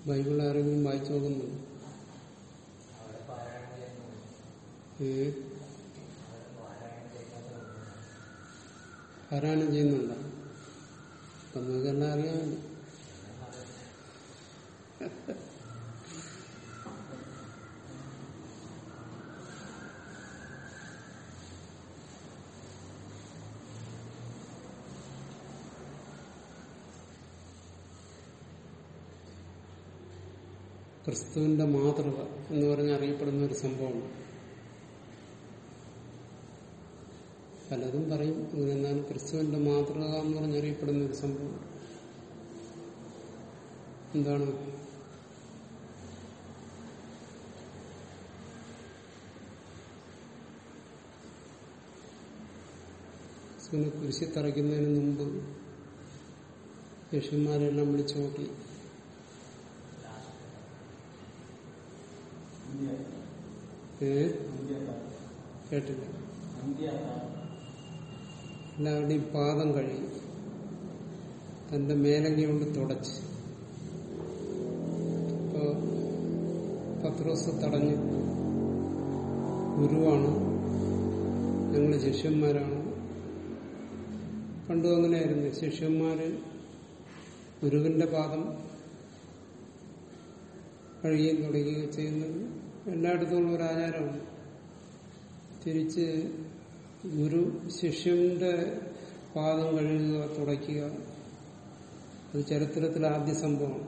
Bible ആരെങ്കിലും വായിച്ചു നോക്കുന്നു ഏ പാരായണം ചെയ്യുന്നുണ്ടോ അപ്പൊ നിങ്ങൾക്കെല്ലാം അറിയാമല്ലോ ക്രിസ്തുവിന്റെ മാതൃക എന്ന് പറഞ്ഞ് അറിയപ്പെടുന്ന ഒരു സംഭവമാണ് പലതും പറയും അങ്ങനെ എന്നാൽ ക്രിസ്തുവിന്റെ മാതൃക എന്ന് പറഞ്ഞറിയപ്പെടുന്ന ഒരു സംഭവം എന്താണ് ക്രിസ്തുവിനെ കുരിശി തറയ്ക്കുന്നതിന് മുമ്പ് ശിഷ്യന്മാരെല്ലാം വിളിച്ചു നോക്കി ഏ കേട്ടില്ല എല്ലാവരുടെയും പാദം കഴുകി തന്റെ മേലങ്കി കൊണ്ട് തുടച്ച് ഇപ്പോ പത്രോസ് തടഞ്ഞു ഗുരുവാണ് ഞങ്ങൾ ശിഷ്യന്മാരാണ് പണ്ടും അങ്ങനെയായിരുന്നു ശിഷ്യന്മാര് ഗുരുവിന്റെ പാദം കഴുകുകയും തുടങ്ങുകയും ചെയ്യുന്നത് എല്ലായിടത്തുമുള്ള ഒരു ആചാരമാണ് തിരിച്ച് ഗുരു ശിഷ്യന്റെ പാദം കഴുകുക തുടയ്ക്കുക അത് ചരിത്രത്തിലെ ആദ്യ സംഭവമാണ്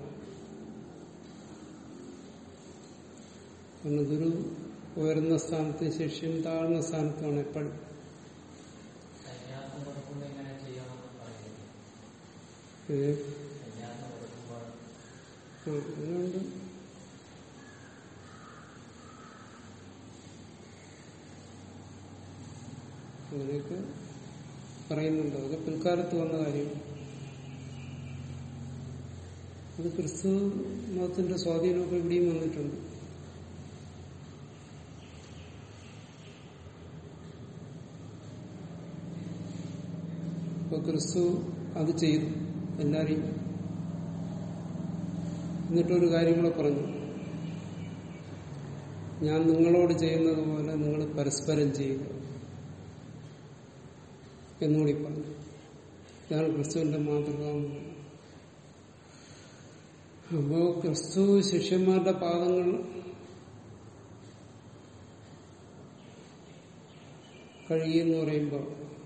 കാരണം ഗുരു ഉയർന്ന സ്ഥാനത്ത് ശിഷ്യൻ താഴ്ന്ന സ്ഥാനത്താണ് എപ്പോഴും സന്യാസം കൊടുക്കുമ്പോൾ എങ്ങനെ ചെയ്യാമെന്ന് പറയുന്നത് ഇത് സന്യാസം കൊടുക്കുമ്പോൾ ആ, അങ്ങനെയുണ്ട് അങ്ങനെയൊക്കെ പറയുന്നുണ്ട് അതൊക്കെ പിൽക്കാലത്ത് വന്ന കാര്യം അത് ക്രിസ്തു മതത്തിന്റെ സ്വാധീനമൊക്കെ ഇവിടെയും വന്നിട്ടുണ്ട് അപ്പൊ ക്രിസ്തു അത് ചെയ്തു എല്ലാരെയും എന്നിട്ടൊരു കാര്യം കൂടെ പറഞ്ഞു ഞാൻ നിങ്ങളോട് ചെയ്യുന്നത് പോലെ നിങ്ങൾ പരസ്പരം ചെയ്യുക എന്നുകൂടി പറഞ്ഞു ഇതാണ് ക്രിസ്തുവിന്റെ മാതൃക എന്ന് പറയുന്നത്. അപ്പോ ക്രിസ്തു ശിഷ്യന്മാരുടെ പാദങ്ങൾ കഴുകിയെന്ന് പറയുമ്പോൾ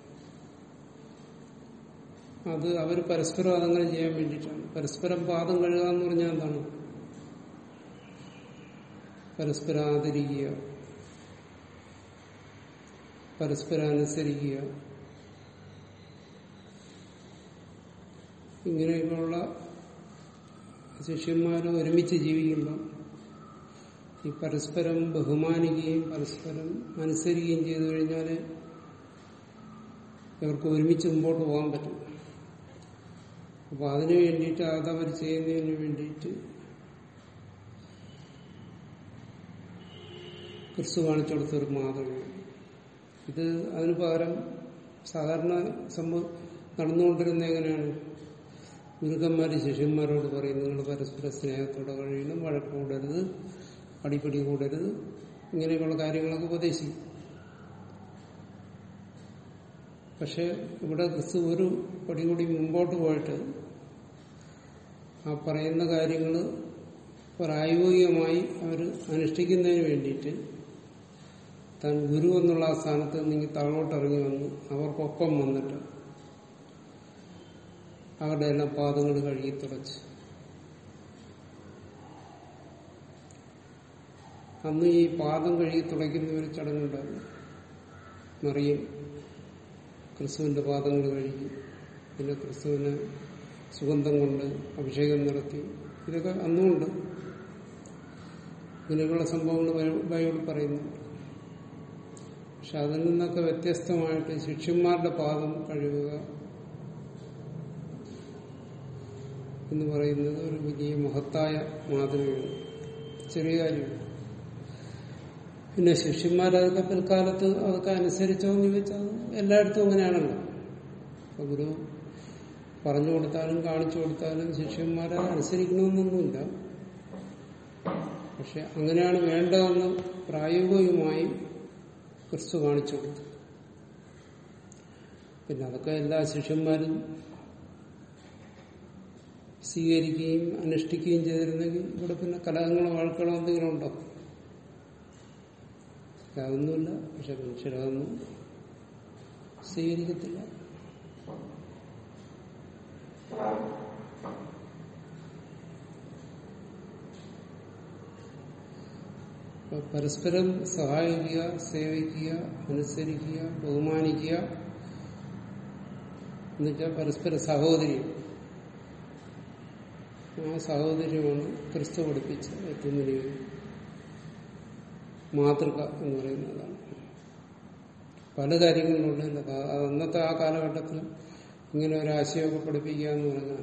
അത് അവർ പരസ്പരം അതങ്ങനെ ചെയ്യാൻ വേണ്ടിയിട്ടാണ് പരസ്പരം പാദം കഴുകുക എന്ന് പറഞ്ഞാൽ എന്താണ് പരസ്പരം ആദരിക്കുക പരസ്പരം അനുസരിക്കുക ഇങ്ങനെയൊക്കെയുള്ള ശിഷ്യന്മാർ ഒരുമിച്ച് ജീവിക്കുമ്പോൾ ഈ പരസ്പരം ബഹുമാനിക്കുകയും പരസ്പരം അനുസരിക്കുകയും ചെയ്തു കഴിഞ്ഞാൽ ഇവർക്ക് ഒരുമിച്ച് മുമ്പോട്ട് പോകാൻ പറ്റും അപ്പൊ അതിനു വേണ്ടിയിട്ട് അതവർ ചെയ്യുന്നതിന് വേണ്ടിയിട്ട് ക്രിസ്തു കാണിച്ചു കൊടുത്തൊരു മാതൃകയാണ് ഇത് അതിന് പകരം സാധാരണ സംഭവം നടന്നുകൊണ്ടിരുന്ന എങ്ങനെയാണ് ഗുരുക്കന്മാര് ശിഷ്യന്മാരോട് പറയും നിങ്ങൾ പരസ്പര സ്നേഹത്തോടെ കഴിയണം വഴക്ക് കൂടരുത് അടിപിടി കൂടരുത് ഇങ്ങനെയൊക്കെയുള്ള കാര്യങ്ങളൊക്കെ ഉപദേശിക്കും പക്ഷെ ഇവിടെ ക്രിസ്തു ഒരു പടി കൂടി മുമ്പോട്ട് പോയിട്ട് ആ പറയുന്ന കാര്യങ്ങൾ പ്രായോഗികമായി അവർ അനുഷ്ഠിക്കുന്നതിന് വേണ്ടിയിട്ട് താൻ ഗുരു എന്നുള്ള ആ സ്ഥാനത്ത് നിന്ന് താഴോട്ട് ഇറങ്ങി വന്ന് അവർക്കൊപ്പം വന്നിട്ട് അവരുടെ എല്ലാം പാദങ്ങൾ കഴുകി തുടച്ച് അന്ന് ഈ പാദം കഴുകി തുടയ്ക്കുന്ന ഒരു ചടങ്ങുണ്ടായിരുന്നു മറിയും ക്രിസ്തുവിന്റെ പാദങ്ങൾ കഴുകി പിന്നെ ക്രിസ്തുവിന് സുഗന്ധം കൊണ്ട് അഭിഷേകം നടത്തി ഇതൊക്കെ അന്നുമുണ്ട് ഇങ്ങനെയുള്ള സംഭവങ്ങൾ ബൈ- ബൈബിൾ പറയുന്നുണ്ട് പക്ഷെ അതിൽ നിന്നൊക്കെ വ്യത്യസ്തമായിട്ട് ശിഷ്യന്മാരുടെ പാദം കഴുകുക എന്ന് പറയുന്നത് ഒരു വലിയ മഹത്തായ മാതൃകയാണ് ചെറിയ കാര്യമാണ് പിന്നെ ശിഷ്യന്മാരതൊക്കെ പിൽക്കാലത്ത് അതൊക്കെ അനുസരിച്ചോ എന്ന് ചോദിച്ചാൽ എല്ലായിടത്തും അങ്ങനെയാണല്ലോ അപ്പൊ ഗുരു പറഞ്ഞു കൊടുത്താലും കാണിച്ചു കൊടുത്താലും ശിഷ്യന്മാരെ അനുസരിക്കണമെന്നൊന്നുമില്ല പക്ഷെ അങ്ങനെയാണ് വേണ്ടതെന്ന് പ്രായോഗികമായി ക്രിസ്തു കാണിച്ചു കൊടുത്തു പിന്നെ അതൊക്കെ എല്ലാ ശിഷ്യന്മാരും സ്വീകരിക്കുകയും അനുഷ്ഠിക്കുകയും ചെയ്തിരുന്നെങ്കിൽ ഇവിടെ പിന്നെ കലഹങ്ങളോ വഴക്കുകളോ എന്തെങ്കിലും ഉണ്ടോ അതൊന്നുമില്ല പക്ഷെ മനുഷ്യരതൊന്നും സ്വീകരിക്കത്തില്ല അപ്പൊ പരസ്പരം സഹായിക്കുക സേവിക്കുക അനുസരിക്കുക ബഹുമാനിക്കുക എന്നുവെച്ചാൽ പരസ്പര സഹോദര്യം ആ സഹോദര്യമാണ് ക്രിസ്തു പഠിപ്പിച്ച ഏറ്റവും വലിയ മാതൃക എന്ന് പറയുന്നതാണ് പല കാര്യങ്ങളിലുണ്ട് അന്നത്തെ ആ കാലഘട്ടത്തിൽ ഇങ്ങനെ ഒരു ആശയമൊക്കെ പഠിപ്പിക്കുക എന്ന് പറഞ്ഞാൽ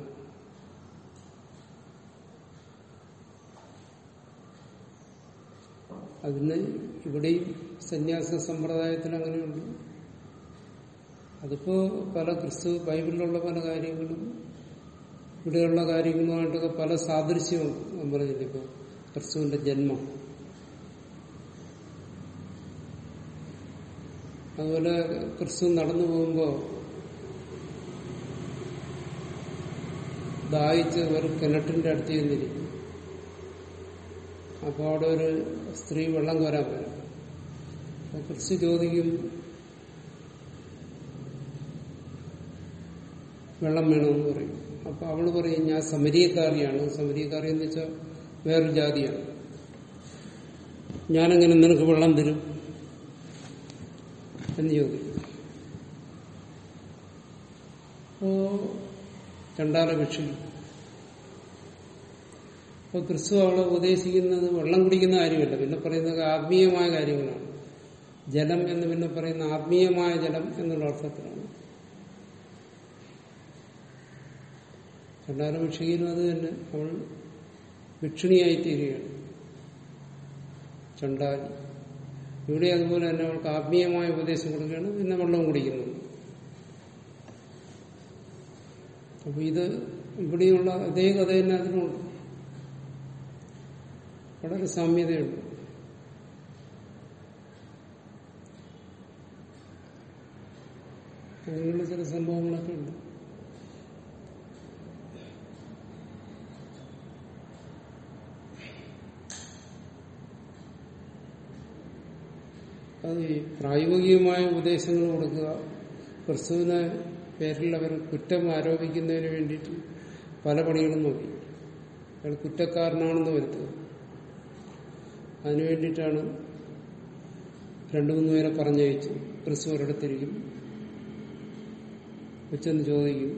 അതിന് ഇവിടെയും സന്യാസ സമ്പ്രദായത്തിൽ അങ്ങനെയുണ്ട് അതിപ്പോ പല ക്രിസ്തു ബൈബിളിലുള്ള പല കാര്യങ്ങളും ഇവിടെയുള്ള കാര്യങ്ങളുമായിട്ടൊക്കെ പല സാദൃശ്യമുണ്ട് ഞാൻ പറഞ്ഞില്ല ഇപ്പൊ ക്രിസ്തുവിന്റെ ജന്മം അതുപോലെ ക്രിസ്തു നടന്നു പോകുമ്പോ ദാഹിച്ച് ഒരു കിണറ്റിന്റെ അടുത്ത് ചെന്നിരിക്കും അപ്പോൾ അവിടെ ഒരു സ്ത്രീ വെള്ളം കോരാൻ വരും അപ്പൊ ക്രിസ്തു ചോദിക്കും വെള്ളം വേണമെന്ന് പറയും അപ്പൊ അവള് പറയും ഞാൻ സമരീയക്കാരിയാണ് സമരീയക്കാരി എന്ന് വെച്ചാൽ വേറൊരു ജാതിയാണ് ഞാനെങ്ങനെ നിനക്ക് വെള്ളം തരും എന്ന് ചോദിക്കും അപ്പോ ചണ്ടാല ഭിക്ഷി അപ്പൊ ക്രിസ്തു അവളെ ഉപദേശിക്കുന്നത് വെള്ളം കുടിക്കുന്ന കാര്യമല്ല പിന്നെ പറയുന്നത് ആത്മീയമായ കാര്യങ്ങളാണ് ജലം എന്ന് പിന്നെ പറയുന്ന ആത്മീയമായ ജലം എന്നുള്ള അർത്ഥത്തിലാണ് ചണ്ടാല ഭിക്ഷയിലും അത് തന്നെ അവൾ ഭിക്ഷണിയായി തീരുകയാണ് ചണ്ടാലി ഇവിടെ അതുപോലെ തന്നെ അവൾക്ക് ആത്മീയമായ ഉപദേശം കൊടുക്കുകയാണ് പിന്നെ വെള്ളം കുടിക്കുന്നത് അപ്പൊ ഇത് ഇവിടെയുള്ള അതേ കഥ തന്നെ അതിനുണ്ട് വളരെ സാമ്യതയുണ്ട് അങ്ങനെയുള്ള ചില സംഭവങ്ങളൊക്കെ ഉണ്ട് അത് ഈ പ്രായോഗികമായ ഉപദേശങ്ങൾ കൊടുക്കുക ക്രിസ്തുവിനെ പേരിൽ അവർ കുറ്റം ആരോപിക്കുന്നതിന് വേണ്ടിയിട്ട് പല പണികളും നോക്കി അയാൾ കുറ്റക്കാരനാണെന്ന് വരുത്തുക അതിനു വേണ്ടിയിട്ടാണ് രണ്ടു മൂന്ന് പേരെ പറഞ്ഞയച്ചു ക്രിസ്തു ഒരിടത്തിരിക്കും വെച്ചെന്ന് ചോദിക്കും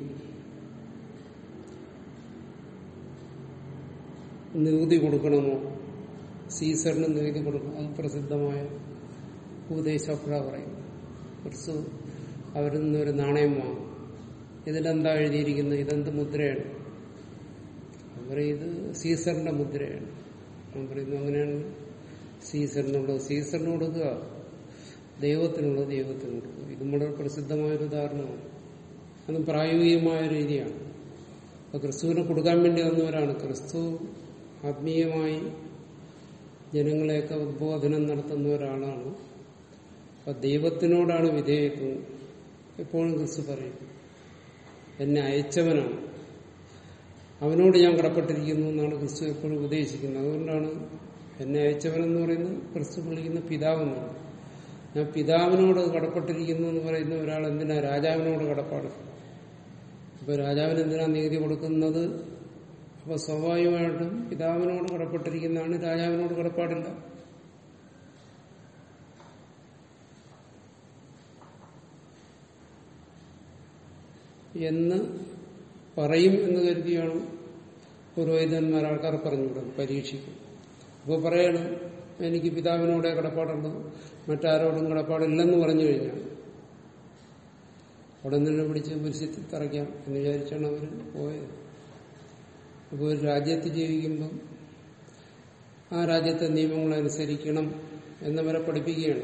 നികുതി കൊടുക്കണമോ സീസറിന് നികുതി കൊടുക്കണം അത് പ്രസിദ്ധമായ ഉപദേശം അപ്പോഴാ പറയും ക്രിസ്തു അവരിൽ നിന്നൊരു നാണയം വാങ്ങും ഇതിലെന്താ എഴുതിയിരിക്കുന്നത് ഇതെന്ത് മുദ്രയാണ് അവർ ഇത് സീസറിന്റെ മുദ്രയാണ് ഞാൻ പറയുന്നു അങ്ങനെയാണ് സീസറിനുള്ളത് സീസറിന് കൊടുക്കുക ദൈവത്തിനുള്ളത് ദൈവത്തിന് കൊടുക്കുക ഇത് വളരെ പ്രസിദ്ധമായൊരു ഉദാഹരണമാണ് അത് പ്രായോഗികമായ രീതിയാണ് അപ്പൊ ക്രിസ്തുവിന് കൊടുക്കാൻ വേണ്ടി വന്നവരാണ് ക്രിസ്തു ആത്മീയമായി ജനങ്ങളെയൊക്കെ ഉദ്ബോധനം നടത്തുന്ന ഒരാളാണ് അപ്പൊ ദൈവത്തിനോടാണ് വിധേയത്വം എപ്പോഴും ക്രിസ്തു പറയും എന്നെ അയച്ചവനാണ് അവനോട് ഞാൻ കടപ്പെട്ടിരിക്കുന്നു എന്നാണ് ക്രിസ്തു എപ്പോഴും ഉപദേശിക്കുന്നത് അതുകൊണ്ടാണ് എന്നെ അയച്ചവനെന്ന് പറയുന്നത് ക്രിസ്തു വിളിക്കുന്ന പിതാവെന്നാണ് ഞാൻ പിതാവിനോട് കടപ്പെട്ടിരിക്കുന്നു എന്ന് പറയുന്ന ഒരാൾ എന്തിനാ രാജാവിനോട് കടപ്പാട് അപ്പൊ രാജാവിന് എന്തിനാ നികുതി കൊടുക്കുന്നത് അപ്പൊ സ്വാഭാവികമായിട്ടും പിതാവിനോട് കടപ്പെട്ടിരിക്കുന്നതാണ് രാജാവിനോട് കടപ്പാടില്ല എന്ന് പറയും എന്ന് കരുതിയാണ് പുരോഹിതന്മാർ ആൾക്കാർ പറഞ്ഞുവിടുന്നത് പരീക്ഷിക്കും അപ്പോൾ പറയണം എനിക്ക് പിതാവിനോടെ കടപ്പാടുള്ളൂ മറ്റാരോടും കടപ്പാടില്ലെന്ന് പറഞ്ഞു കഴിഞ്ഞാൽ അവിടെ നിന്ന് പിടിച്ച് കുരിശിൽ തറയ്ക്കാം എന്ന് വിചാരിച്ചാണ് അവർ പോയത് അപ്പോൾ ഒരു രാജ്യത്ത് ജീവിക്കുമ്പം ആ രാജ്യത്തെ നിയമങ്ങൾ അനുസരിക്കണം എന്നവരെ പഠിപ്പിക്കുകയാണ്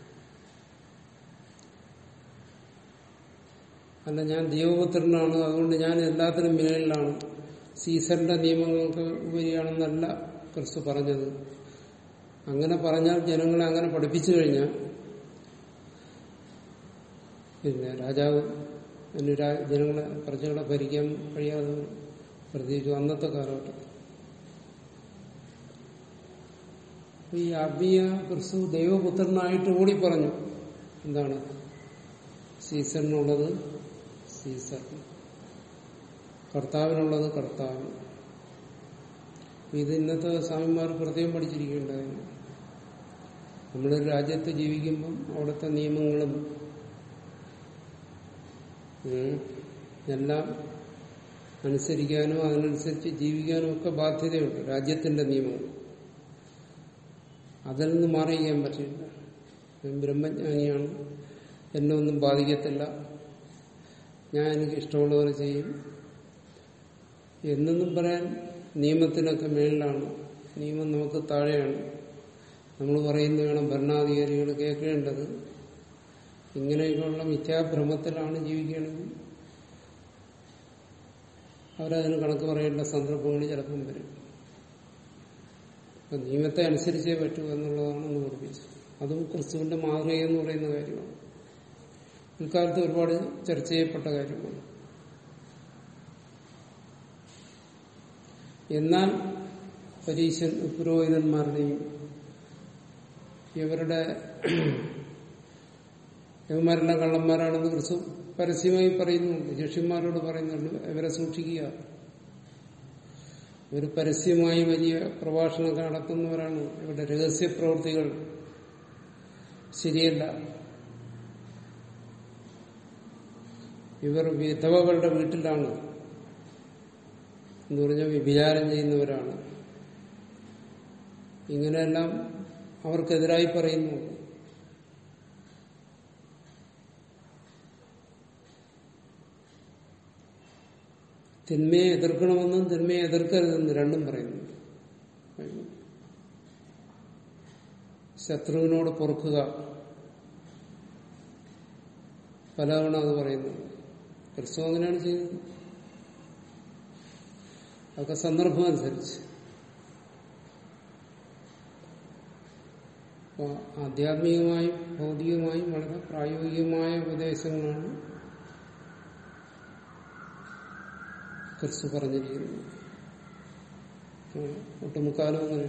അല്ല ഞാൻ ദൈവപുത്രനാണ് അതുകൊണ്ട് ഞാൻ എല്ലാത്തിനും മേളിലാണ് സീസറിന്റെ നിയമങ്ങൾക്ക് ഉപരിയാണെന്നല്ല ക്രിസ്തു പറഞ്ഞത് അങ്ങനെ പറഞ്ഞാൽ ജനങ്ങളെ അങ്ങനെ പഠിപ്പിച്ചു കഴിഞ്ഞാൽ പിന്നെ രാജാവ് അതിന് രാ- ജനങ്ങളെ പ്രജകളെ ഭരിക്കാൻ കഴിയാതെ പ്രത്യേകിച്ചു അന്നത്തെ കാലഘട്ടത്തിൽ അപ്പൊ ഈ ആത്മീയ ക്രിസ്തു ദൈവപുത്രനായിട്ട് കൂടി പറഞ്ഞു എന്താണ് സീസറിനുള്ളത് സീസർ കർത്താവിനുള്ളത് കർത്താവ് ഇത് ഇന്നത്തെ സ്വാമിമാർ പ്രത്യേകം പഠിച്ചിരിക്കേണ്ടതാണ് നമ്മളൊരു രാജ്യത്ത് ജീവിക്കുമ്പം അവിടുത്തെ നിയമങ്ങളും ഉം, എല്ലാം അനുസരിക്കാനും അതിനനുസരിച്ച് ജീവിക്കാനും ഒക്കെ ബാധ്യതയുണ്ട് രാജ്യത്തിന്റെ നിയമങ്ങൾ അതിൽ നിന്ന് മാറിയിരിക്കാൻ പറ്റില്ല ഞാൻ ബ്രഹ്മജ്ഞാനിയാണ് എന്നെ ഒന്നും ബാധിക്കത്തില്ല ഞാൻ എനിക്ക് ഇഷ്ടമുള്ള പോലെ ചെയ്യും എന്നൊന്നും പറയാൻ നിയമത്തിനൊക്കെ മേളിലാണ് നിയമം നമുക്ക് താഴെയാണ് നമ്മൾ പറയുന്ന വേണം ഭരണാധികാരികൾ കേൾക്കേണ്ടത് ഇങ്ങനെയൊക്കെയുള്ള മിഥ്യാഭ്രമത്തിലാണ് ജീവിക്കുകയാണെങ്കിൽ അവരതിന് കണക്ക് പറയേണ്ട സന്ദർഭങ്ങൾ ചിലപ്പം വരും അപ്പൊ നിയമത്തെ അനുസരിച്ചേ പറ്റൂ എന്നുള്ളതാണ് ഒന്ന് പഠിപ്പിച്ചത് അതും ക്രിസ്തുവിന്റെ മാതൃക എന്ന് പറയുന്ന കാര്യമാണ് ഇക്കാലത്ത് ഒരുപാട് ചർച്ച ചെയ്യപ്പെട്ട കാര്യമാണ് എന്നാൽ പരീശൻ പുരോഹിതന്മാരുടെയും ഇവരുടെ ഇവന്മാരെല്ലാം കള്ളന്മാരാണെന്ന് ക്രിസ്തു പരസ്യമായി പറയുന്നുണ്ട് ശിഷ്യന്മാരോട് പറയുന്നുണ്ട് ഇവരെ സൂക്ഷിക്കുക ഇവർ പരസ്യമായി വലിയ പ്രഭാഷണമൊക്കെ നടത്തുന്നവരാണ് ഇവരുടെ രഹസ്യ പ്രവൃത്തികൾ ശരിയല്ല ഇവർ വിധവകളുടെ വീട്ടിലാണ് എന്ന് പറഞ്ഞാൽ വ്യഭിചാരം ചെയ്യുന്നവരാണ് ഇങ്ങനെയെല്ലാം അവർക്കെതിരായി പറയുന്നു തിന്മയെ എതിർക്കണമെന്നും തിന്മയെ എതിർക്കരുതെന്ന് രണ്ടും പറയുന്നു ശത്രുവിനോട് പൊറുക്കുക പലതവണ അത് പറയുന്നു ക്രിസ്തു അങ്ങനെയാണ് ചെയ്യുന്നത് അതൊക്കെ സന്ദർഭം അനുസരിച്ച് അപ്പോൾ ആധ്യാത്മികമായും ഭൗതികമായും വളരെ പ്രായോഗികമായ ഉപദേശങ്ങളാണ് ക്രിസ്തു പറഞ്ഞിരിക്കുന്നത് ഉം, ഒട്ടുമുക്കാലും അങ്ങനെ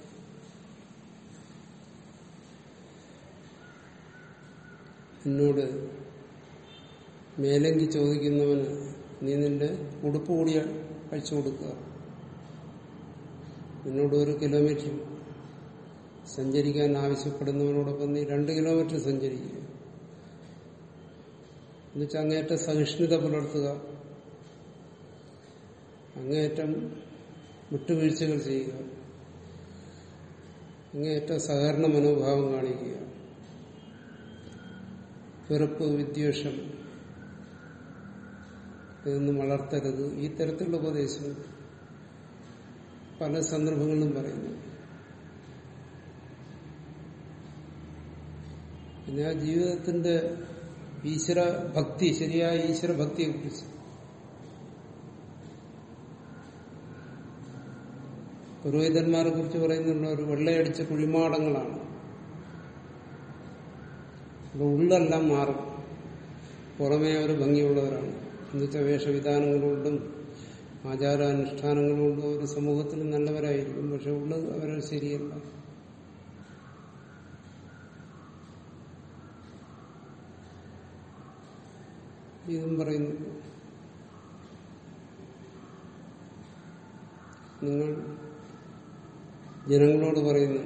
എന്നോട് മേലങ്കി ചോദിക്കുന്നവന് നീ നിന്റെ ഉടുപ്പ് കൂടി അഴിച്ചു കൊടുക്കുക നിന്നോട് ഒരു കിലോമീറ്റർ സഞ്ചരിക്കാൻ ആവശ്യപ്പെടുന്നവനോടൊപ്പം നീ രണ്ട് കിലോമീറ്റർ സഞ്ചരിക്കുക എന്നുവെച്ചാൽ അങ്ങേറ്റം സഹിഷ്ണുത പുലർത്തുക അങ്ങേയറ്റം വിട്ടുവീഴ്ചകൾ ചെയ്യുക അങ്ങേയറ്റം സഹകരണ മനോഭാവം കാണിക്കുക വെറുപ്പ് വിദ്വേഷം ഇതൊന്നും വളർത്തരുത് ഈ തരത്തിലുള്ള ഉപദേശം പല സന്ദർഭങ്ങളിലും പറയുന്നു പിന്നെ ആ ജീവിതത്തിന്റെ ഈശ്വര ഭക്തി ശരിയായ ഈശ്വര ഭക്തിയെ കുറിച്ച് പുരോഹിതന്മാരെ കുറിച്ച് പറയുന്നുള്ള ഒരു വെള്ളയടിച്ച കുഴിമാടങ്ങളാണ് അപ്പോൾ ഉള്ളെല്ലാം മാറും പുറമേ അവർ ഭംഗിയുള്ളവരാണ് എന്നുവെച്ചാൽ വേഷവിധാനങ്ങളുകൊണ്ടും ആചാരാനുഷ്ഠാനങ്ങളുകൊണ്ടും ഒരു സമൂഹത്തിൽ നല്ലവരായിരിക്കും പക്ഷെ ഉള്ളത് അവർ ശരിയല്ല ഇതും പറയുന്നു നിങ്ങൾ ജനങ്ങളോട് പറയുന്നു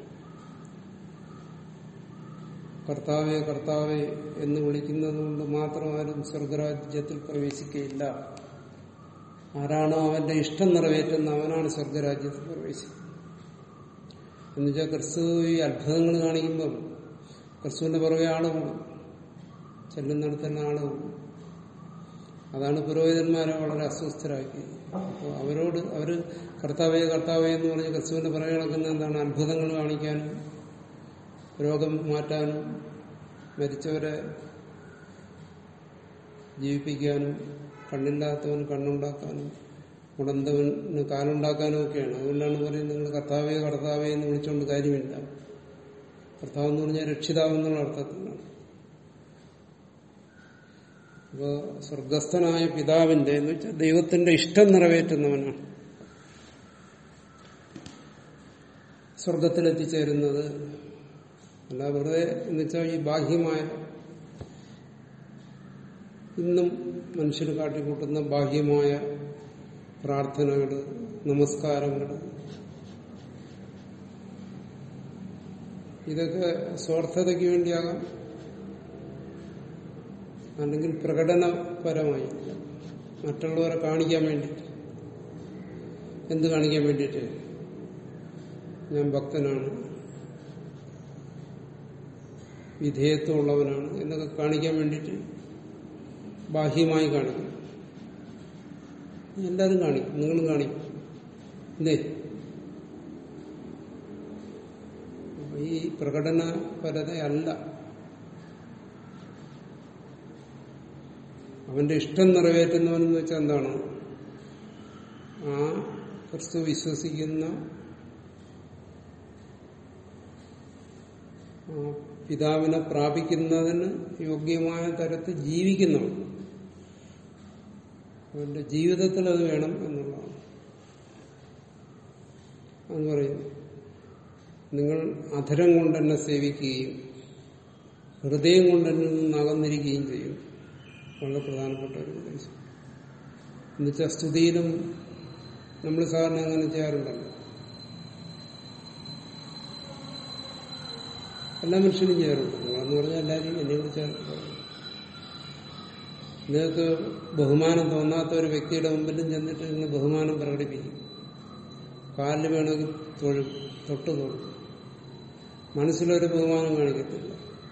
കർത്താവെ കർത്താവെ എന്ന് വിളിക്കുന്നത് കൊണ്ട് മാത്രം ആരും സ്വർഗരാജ്യത്തിൽ പ്രവേശിക്കുകയില്ല ആരാണോ അവന്റെ ഇഷ്ടം നിറവേറ്റുന്ന അവനാണ് സ്വർഗരാജ്യത്തിൽ പ്രവേശിക്കുന്നത് എന്നുവെച്ചാൽ ക്രിസ്തു ഈ അത്ഭുതങ്ങൾ കാണിക്കുമ്പോൾ ക്രിസ്തുവിന്റെ പുറകെ ആള് കൂടും ചെല്ലുന്നിടത്തന്നെ ആള് കൂടും അതാണ് പുരോഹിതന്മാരെ വളരെ അസ്വസ്ഥരാക്കി അപ്പോൾ അവരോട് അവര് കർത്താവേ കർത്താവേ എന്ന് പറഞ്ഞ് ക്രിസ്തുവിന്റെ പുറകെ നടക്കുന്ന എന്താണ് അത്ഭുതങ്ങൾ കാണിക്കാനും രോഗം മാറ്റാനും മരിച്ചവരെ ജീവിപ്പിക്കാനും കണ്ണില്ലാത്തവൻ കണ്ണുണ്ടാക്കാനും മുടന്തവന് കാലുണ്ടാക്കാനും ഒക്കെയാണ് അതുകൊണ്ടാണ് പറയുന്നത് നിങ്ങൾ കർത്താവേ കർത്താവേ എന്ന് വിളിച്ചുകൊണ്ട് കാര്യമില്ല കർത്താവ് എന്ന് പറഞ്ഞാൽ രക്ഷിതാവ് എന്നുള്ള അർത്ഥത്തിലാണ് അപ്പോ സ്വർഗസ്ഥനായ പിതാവിന്റെ എന്ന് വെച്ചാൽ ദൈവത്തിന്റെ ഇഷ്ടം നിറവേറ്റുന്നവനാണ് സ്വർഗത്തിലെത്തിച്ചേരുന്നത് അല്ല വെറുതെ എന്ന് വെച്ചാൽ ഈ ബാഹ്യമായ ഇന്നും മനുഷ്യർ കാട്ടിക്കൂട്ടുന്ന ബാഹ്യമായ പ്രാർത്ഥനകൾ നമസ്കാരങ്ങൾ ഇതൊക്കെ സ്വാർത്ഥതയ്ക്ക് വേണ്ടിയാകാം അല്ലെങ്കിൽ പ്രകടനപരമായി മറ്റുള്ളവരെ കാണിക്കാൻ വേണ്ടിയിട്ട് എന്ത് കാണിക്കാൻ വേണ്ടിയിട്ട് ഞാൻ ഭക്തനാണ് വിധേയത്വമുള്ളവനാണ് എന്നൊക്കെ കാണിക്കാൻ വേണ്ടിയിട്ട് ബാഹ്യമായി കാണിക്കും എല്ലാവരും കാണിക്കും നിങ്ങളും കാണിക്കും എന്തേ അപ്പൊ ഈ പ്രകടനപരതയല്ല അവന്റെ ഇഷ്ടം നിറവേറ്റുന്നവനെന്ന് വെച്ചാൽ എന്താണ് ആ ക്രിസ്തു വിശ്വസിക്കുന്ന ആ പിതാവിനെ പ്രാപിക്കുന്നതിന് യോഗ്യമായ തരത്തിൽ ജീവിക്കുന്നവൻ അവന്റെ ജീവിതത്തിൽ അത് വേണം എന്നുള്ളതാണ് അത് പറയുന്നു നിങ്ങൾ അധരം കൊണ്ട് എന്നെ സേവിക്കുകയും ഹൃദയം കൊണ്ട് എന്നിൽ നിന്ന് അകന്നിരിക്കുകയും ചെയ്യും വളരെ പ്രധാനപ്പെട്ട ഒരു ഉപദേശം എന്നുവെച്ചാൽ സ്തുതിയിലും നമ്മൾ സാധാരണ അങ്ങനെ ചെയ്യാറുണ്ടല്ലോ എല്ലാ മനുഷ്യനും ചെയ്യാറുണ്ട് നിങ്ങളെന്ന് പറഞ്ഞാൽ എല്ലാവരും എന്നെ കുറിച്ച് നിങ്ങൾക്ക് ബഹുമാനം തോന്നാത്ത ഒരു വ്യക്തിയുടെ മുമ്പിലും ചെന്നിട്ട് നിങ്ങൾ ബഹുമാനം പ്രകടിപ്പിക്കും കാലിൽ വേണമെങ്കിൽ തൊഴും തൊട്ട് തൊഴും മനസ്സിലൊരു ബഹുമാനം കാണിക്കത്തില്ല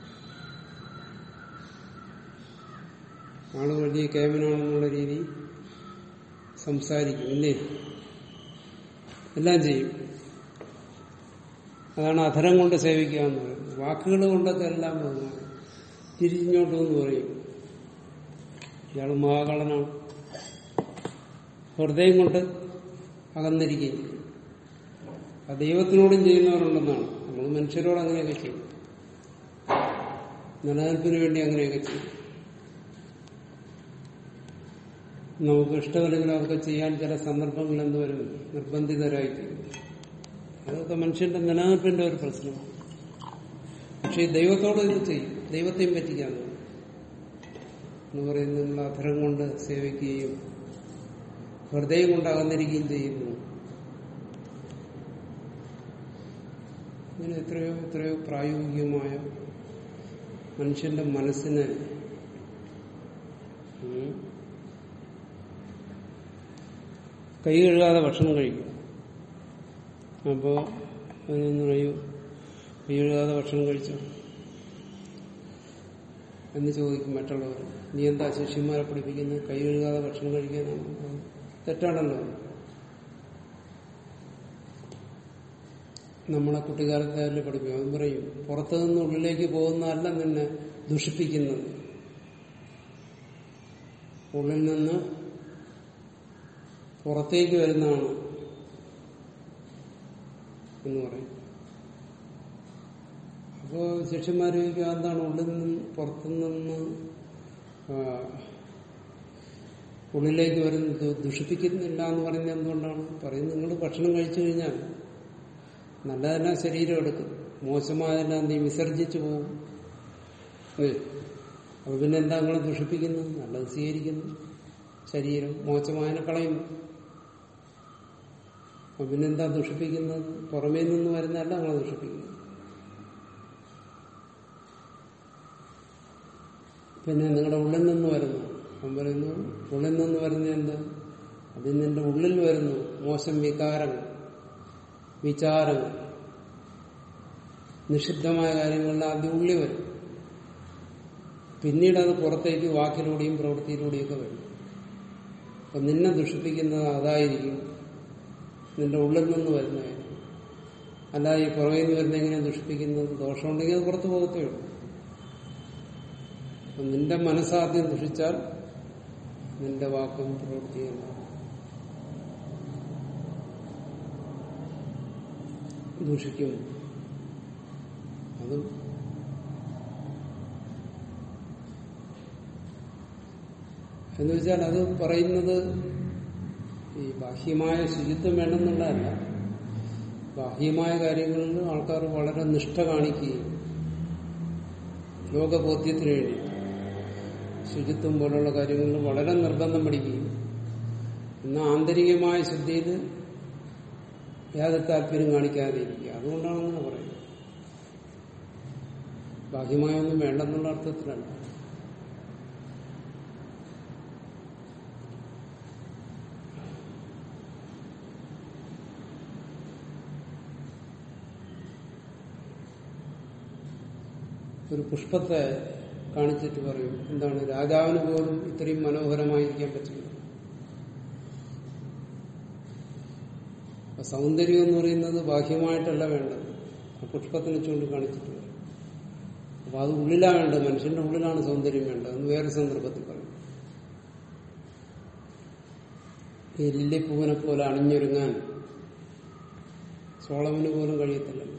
ആള് വലിയ കേമനാണെന്നുള്ള രീതി സംസാരിക്കും ഇല്ലേ എല്ലാം ചെയ്യും അതാണ് അധരം കൊണ്ട് സേവിക്കുക എന്ന് പറയുന്നത് വാക്കുകൾ കൊണ്ടൊക്കെ എല്ലാം ബഹുമാനം തിരിഞ്ഞോട്ടു എന്ന് പറയും ഇയാൾ മഹാകളനാണ് ഹൃദയം കൊണ്ട് അകന്നിരിക്കുകയും ചെയ്യും അത് ദൈവത്തിനോടും ചെയ്യുന്നവരുണ്ടെന്നാണ് നമ്മൾ മനുഷ്യരോട് അങ്ങനെയൊക്കെ ചെയ്യും നിലനിൽപ്പിന് വേണ്ടി അങ്ങനെയൊക്കെ ചെയ്യും നമുക്ക് ഇഷ്ടമല്ലെങ്കിൽ അതൊക്കെ ചെയ്യാൻ ചില സന്ദർഭങ്ങളിൽ എന്തുവരും നിർബന്ധിതരായിത്തീരും അതൊക്കെ മനുഷ്യന്റെ നിലനിൽപ്പിന്റെ ഒരു പ്രശ്നമാണ് പക്ഷെ ഈ ദൈവത്തോട് ഇത് ചെയ്യും ദൈവത്തെയും പറ്റിക്കാൻ എന്ന് പറയുന്നത് നമ്മൾ അധരം കൊണ്ട് സേവിക്കുകയും ഹൃദയം കൊണ്ട് അകന്നിരിക്കുകയും ചെയ്യുന്നു ഇങ്ങനെ എത്രയോ എത്രയോ പ്രായോഗികമായ മനുഷ്യന്റെ മനസ്സിനെ ഉം, കൈ കഴുകാതെ ഭക്ഷണം കഴിക്കും അപ്പോ അവനൊന്ന് കഴിയൂ കൈ കഴുകാതെ ഭക്ഷണം കഴിച്ചു എന്ന് ചോദിക്കും മറ്റുള്ളവർ നീ എന്താ ശിഷ്യന്മാരെ പഠിപ്പിക്കുന്നത് കൈ കഴുകാതെ ഭക്ഷണം കഴിക്കാനാണ് തെറ്റാണല്ലോ നമ്മളെ കുട്ടിക്കാലത്തായാലും പഠിപ്പിക്കും അവൻ പറയും പുറത്തു നിന്ന് ഉള്ളിലേക്ക് പോകുന്നതല്ല നിന്നെ ദുഷിപ്പിക്കുന്നത് ഉള്ളിൽ നിന്ന് പുറത്തേക്ക് വരുന്നതാണ് എന്ന് പറയും അപ്പോ ശിഷ്യന്മാർ ചോദിക്കുക എന്താണ് ഉള്ളിൽ നിന്ന് പുറത്തുനിന്ന് ആ, ഉള്ളിലേക്ക് വരുന്നത് ദുഷിപ്പിക്കുന്നില്ല എന്ന് പറയുന്നത് എന്തുകൊണ്ടാണ് പറയുന്നത് നിങ്ങൾ ഭക്ഷണം കഴിച്ചു കഴിഞ്ഞാൽ നല്ലതെല്ലാം ശരീരം എടുക്കും മോശമായതെല്ലാം നീ വിസർജിച്ചു പോകും ഏ, അപ്പൊ പിന്നെ എന്താ നിങ്ങളെ ദുഷിപ്പിക്കുന്നത് നല്ലത് സ്വീകരിക്കുന്നു ശരീരം മോശമായതിനെ കളയുന്നു അപ്പൊ പിന്നെന്താ ദുഷിപ്പിക്കുന്നത് പുറമേ നിന്ന് വരുന്നതല്ല നിങ്ങളെ ദുഷിപ്പിക്കുന്നത് പിന്നെ നിങ്ങളുടെ ഉള്ളിൽ നിന്ന് വരുന്നു അവൻ പറയുന്നു ഉള്ളിൽ നിന്ന് വരുന്ന എന്ത് അത് നിന്റെ ഉള്ളിൽ വരുന്നു മോശം വികാരങ്ങൾ വിചാരങ്ങൾ നിഷിദ്ധമായ കാര്യങ്ങളിൽ ആദ്യം ഉള്ളി വരും പിന്നീട് അത് പുറത്തേക്ക് വാക്കിലൂടെയും പ്രവൃത്തിയിലൂടെയൊക്കെ വരും അപ്പൊ നിന്നെ ദുഷിപ്പിക്കുന്നത് അതായിരിക്കും നിന്റെ ഉള്ളിൽ നിന്ന് വരുന്നതായിരിക്കും അല്ലാതെ ഈ പുറമേ നിന്ന് വരുന്ന എങ്ങനെ ദുഷിപ്പിക്കുന്നത് ദോഷമുണ്ടെങ്കിൽ അത് പുറത്തു പോകത്തേ ഉള്ളൂ അപ്പൊ നിന്റെ മനസ്സാദ്യം ദുഷിച്ചാൽ നിന്റെ വാക്കും പ്രവൃത്തിയും ഉണ്ടാവും ദൂഷിക്കും അതും എന്ന് വെച്ചാൽ അത് പറയുന്നത് ഈ ബാഹ്യമായ ശുചിത്വം വേണമെന്നുള്ളതല്ല ബാഹ്യമായ കാര്യങ്ങളിൽ ആൾക്കാർ വളരെ നിഷ്ഠ കാണിക്കുകയും ലോകബോധ്യത്തിന് വേണ്ടി ശുചിത്വം പോലുള്ള കാര്യങ്ങളിൽ വളരെ നിർബന്ധം പഠിക്കുകയും എന്നാൽ ആന്തരികമായ ശുദ്ധിയിൽ യാതൊരു താല്പര്യം കാണിക്കാതെ ഇരിക്കുക അതുകൊണ്ടാണ് അങ്ങനെ പറയുന്നത് ബാഹ്യമായൊന്നും വേണ്ടെന്നുള്ള അർത്ഥത്തിലല്ല ഒരു പുഷ്പത്തെ കാണിച്ചിട്ട് പറയും എന്താണ് രാജാവിന് പോലും ഇത്രയും മനോഹരമായിരിക്കാൻ പറ്റില്ല അപ്പൊ സൗന്ദര്യം എന്ന് പറയുന്നത് ബാഹ്യമായിട്ടല്ല വേണ്ടത് ആ പുഷ്പത്തിനെ ചൂണ്ടി കാണിച്ചിട്ട് പറയും അപ്പൊ അത് ഉള്ളിലാ വേണ്ടത് മനുഷ്യന്റെ ഉള്ളിലാണ് സൗന്ദര്യം വേണ്ടത് എന്ന് വേറെ സന്ദർഭത്തിൽ പറയും ഈ ലില്ലിപ്പൂവിനെ പോലെ അണിഞ്ഞൊരുങ്ങാൻ സോളമിന് പോലും കഴിയത്തില്ലല്ലോ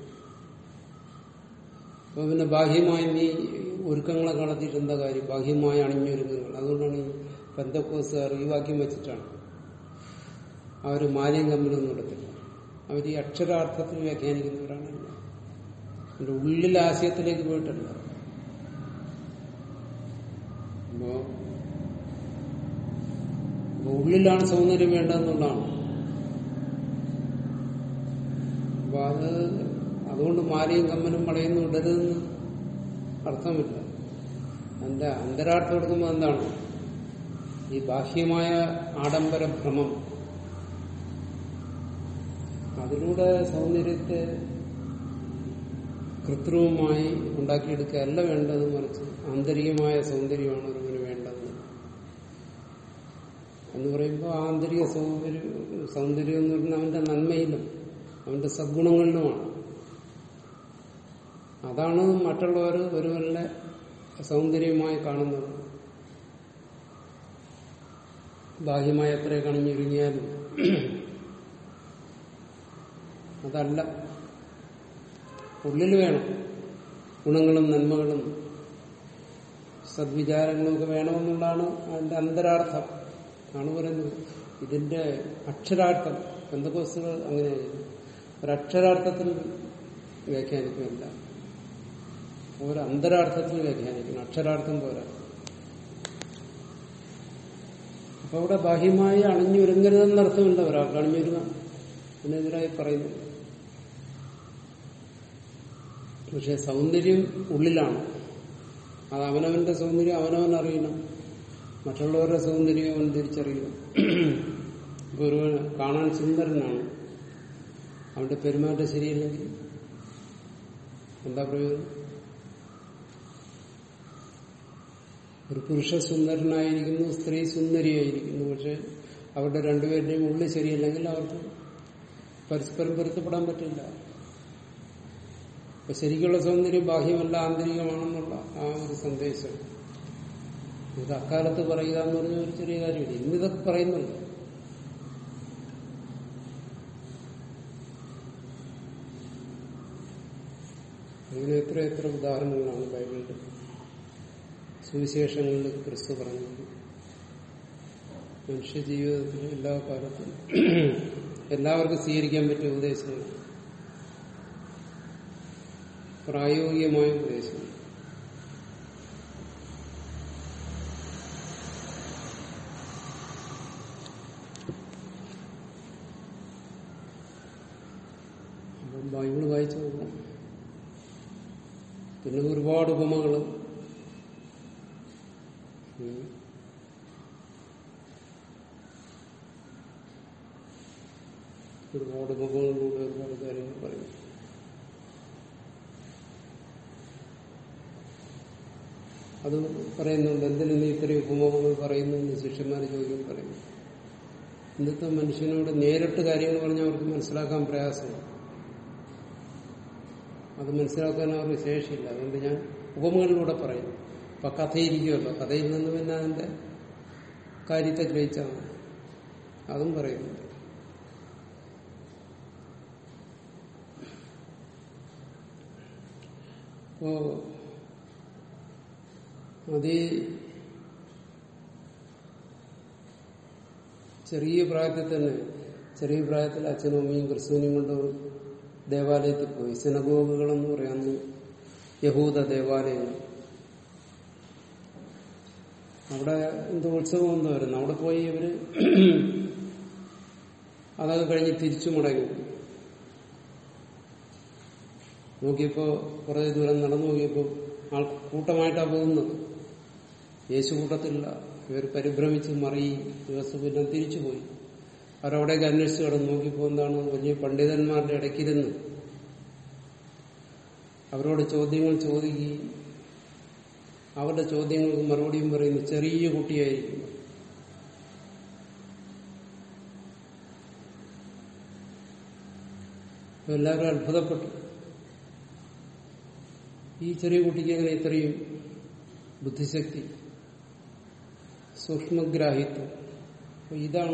അപ്പൊ പിന്നെ ബാഹ്യമായി നീ ഒരുക്കങ്ങളെ നടത്തിയിട്ട് എന്താ കാര്യം ബാഹ്യമായ അണിഞ്ഞൊരുക്കങ്ങൾ അതുകൊണ്ടാണ് ഈ ബന്ധക്കോസുകാർ ഈ വാക്യം വെച്ചിട്ടാണ് അവർ മാലിന്യം കമ്മിലൊന്നും എടുത്തില്ല അവർ ഈ അക്ഷരാർത്ഥത്തിൽ വ്യാഖ്യാനിക്കുന്നവരാണ് എല്ലാം. അവരുടെ ഉള്ളിൽ ആശയത്തിലേക്ക് പോയിട്ടല്ല അപ്പോ അപ്പൊ ഉള്ളിലാണ് സൗന്ദര്യം വേണ്ടതെന്നുള്ളതാണ് അപ്പൊ അത് അതുകൊണ്ട് മാലയും കമ്മലും വളയൊന്നും ഇടരുതെന്ന് അർത്ഥമില്ല അതിന്റെ അന്തരാർത്ഥം എടുക്കുമ്പോൾ എന്താണ് ഈ ബാഹ്യമായ ആഡംബര ഭ്രമം അതിലൂടെ സൗന്ദര്യത്തെ കൃത്രിമമായി ഉണ്ടാക്കിയെടുക്കുകയല്ല വേണ്ടത് മറിച്ച് ആന്തരികമായ സൗന്ദര്യമാണ് ഒരുവന് വേണ്ടത് എന്ന് പറയുമ്പോൾ ആന്തരിക സൗന്ദര്യം സൗന്ദര്യം എന്ന് പറഞ്ഞാൽ അവന്റെ നന്മയിലും അവന്റെ സദ്ഗുണങ്ങളിലുമാണ് അതാണ് മറ്റുള്ളവർ ഒരുവരുടെ സൗന്ദര്യമായി കാണുന്നത് ബാഹ്യമായി എത്ര കണിഞ്ഞൊരുങ്ങിയാലും അതല്ല ഉള്ളിൽ വേണം ഗുണങ്ങളും നന്മകളും സദ്വിചാരങ്ങളും ഒക്കെ വേണമെന്നുള്ളതാണ് അതിന്റെ അന്തരാർത്ഥം ആണ് പറയുന്നത് ഇതിന്റെ അക്ഷരാർത്ഥം ബന്ധുക്കോസുകൾ അങ്ങനെയായിരുന്നു ഒരക്ഷരാർത്ഥത്തിൽ വ്യാഖ്യാനിക്കുന്നില്ല ഒരു അന്തരാർത്ഥത്തിൽ വ്യാഖ്യാനിക്കണം അക്ഷരാർത്ഥം പോരാ അപ്പൊ അവിടെ ബാഹ്യമായി അണിഞ്ഞൊരുങ്ങരുതെന്നർത്ഥമില്ല ഒരാൾക്ക് അണിഞ്ഞൊരുങ്ങാം അതിനെതിരായി പറയുന്നു പക്ഷെ സൗന്ദര്യം ഉള്ളിലാണ് അത് അവനവന്റെ സൗന്ദര്യം അവനവൻ അറിയണം മറ്റുള്ളവരുടെ സൗന്ദര്യം അവൻ തിരിച്ചറിയണം ഇപ്പൊ ഒരു കാണാൻ സുന്ദരനാണ് അവന്റെ പെരുമാറ്റം ശരിയല്ലെങ്കിൽ എന്താ പ്രയോജനം ഒരു പുരുഷ സുന്ദരനായിരിക്കുന്നു സ്ത്രീ സുന്ദരിയായിരിക്കുന്നു പക്ഷെ അവരുടെ രണ്ടുപേരുടെയും ഉള്ളിൽ ശരിയല്ലെങ്കിൽ അവർക്ക് പരസ്പരം പൊരുത്തപ്പെടാൻ പറ്റില്ല അപ്പൊ ശരിക്കുള്ള സൗന്ദര്യം ബാഹ്യമല്ല ആന്തരികമാണെന്നുള്ള ആ ഒരു സന്ദേശം ഇത് അക്കാലത്ത് പറയുക എന്ന് പറഞ്ഞ ഒരു ചെറിയ കാര്യമില്ല ഇന്നിതൊക്കെ പറയുന്നുണ്ട് അങ്ങനെ എത്ര എത്ര ഉദാഹരണങ്ങളാണ് ബൈബിളിൽ സുവിശേഷങ്ങളിൽ ക്രിസ്തു പറഞ്ഞത് മനുഷ്യ ജീവിതത്തിൽ എല്ലാ കാലത്തും എല്ലാവർക്കും സ്വീകരിക്കാൻ പറ്റിയ ഉപദേശങ്ങൾ പ്രായോഗികമായ ഉപദേശങ്ങൾ അപ്പം ബൈബിള് വായിച്ചു നോക്കണം പിന്നെ ഒരുപാട് ഉപമകൾ ഒരുപാട് ഉപമകളിലൂടെ ഒരുപാട് കാര്യങ്ങൾ പറയും അത് പറയുന്നുണ്ട് എന്തിനു നീ ഇത്രയും ഉപമകൾ പറയുന്നു എന്ന് ശിഷ്യന്മാർ ചോദിക്കും പറയുന്നു ഇന്നത്തെ മനുഷ്യനോട് നേരിട്ട് കാര്യങ്ങൾ പറഞ്ഞാൽ അവർക്ക് മനസ്സിലാക്കാൻ പ്രയാസമാണ് അത് മനസ്സിലാക്കാൻ അവർക്ക് ശേഷിയില്ല അതുകൊണ്ട് ഞാൻ ഉപമകളിലൂടെ പറയുന്നു അപ്പൊ കഥയിരിക്കുമല്ലോ കഥയിൽ നിന്ന് പിന്നെ അതിന്റെ കാര്യത്തെ ഗ്രഹിച്ചാൽ മതി അതും പറയുന്നുണ്ട് അപ്പോ അത് ചെറിയ പ്രായത്തിൽ തന്നെ ചെറിയ പ്രായത്തിൽ അച്ഛനും അമ്മയും ക്രിസ്തുവിനെയും കൊണ്ട് ദേവാലയത്തിൽ പോയി സിനഗോഗുകളെന്ന് പറയാന്ന് യഹൂദ ദേവാലയങ്ങൾ അവിടെ എന്തോ ഉത്സവം എന്തോ വരുന്നു അവിടെ പോയി ഇവര് അതൊക്കെ കഴിഞ്ഞ് തിരിച്ചു മടങ്ങി നോക്കിയപ്പോ കുറെ ദൂരം നടന്നു നോക്കിയപ്പോ ആൾ കൂട്ടമായിട്ടാ പോകുന്നത് യേശു കൂട്ടത്തില്ല ഇവർ പരിഭ്രമിച്ച് മറി ദിവസം പിന്നെ തിരിച്ചുപോയി അവരവിടേക്ക് അന്വേഷിച്ച് കിടന്ന് നോക്കിയപ്പോ എന്താണ് വലിയ പണ്ഡിതന്മാരുടെ ഇടയ്ക്കിരുന്ന് അവരോട് ചോദ്യങ്ങൾ ചോദിക്കുകയും അവരുടെ ചോദ്യങ്ങൾക്ക് മറുപടിയും പറയുന്നു ചെറിയ കുട്ടിയായിരിക്കും അപ്പൊ എല്ലാവരും അത്ഭുതപ്പെട്ടു ഈ ചെറിയ കുട്ടിക്ക് എങ്ങനെ ഇത്രയും ബുദ്ധിശക്തി സൂക്ഷ്മഗ്രാഹിത്വം അപ്പൊ ഇതാണ്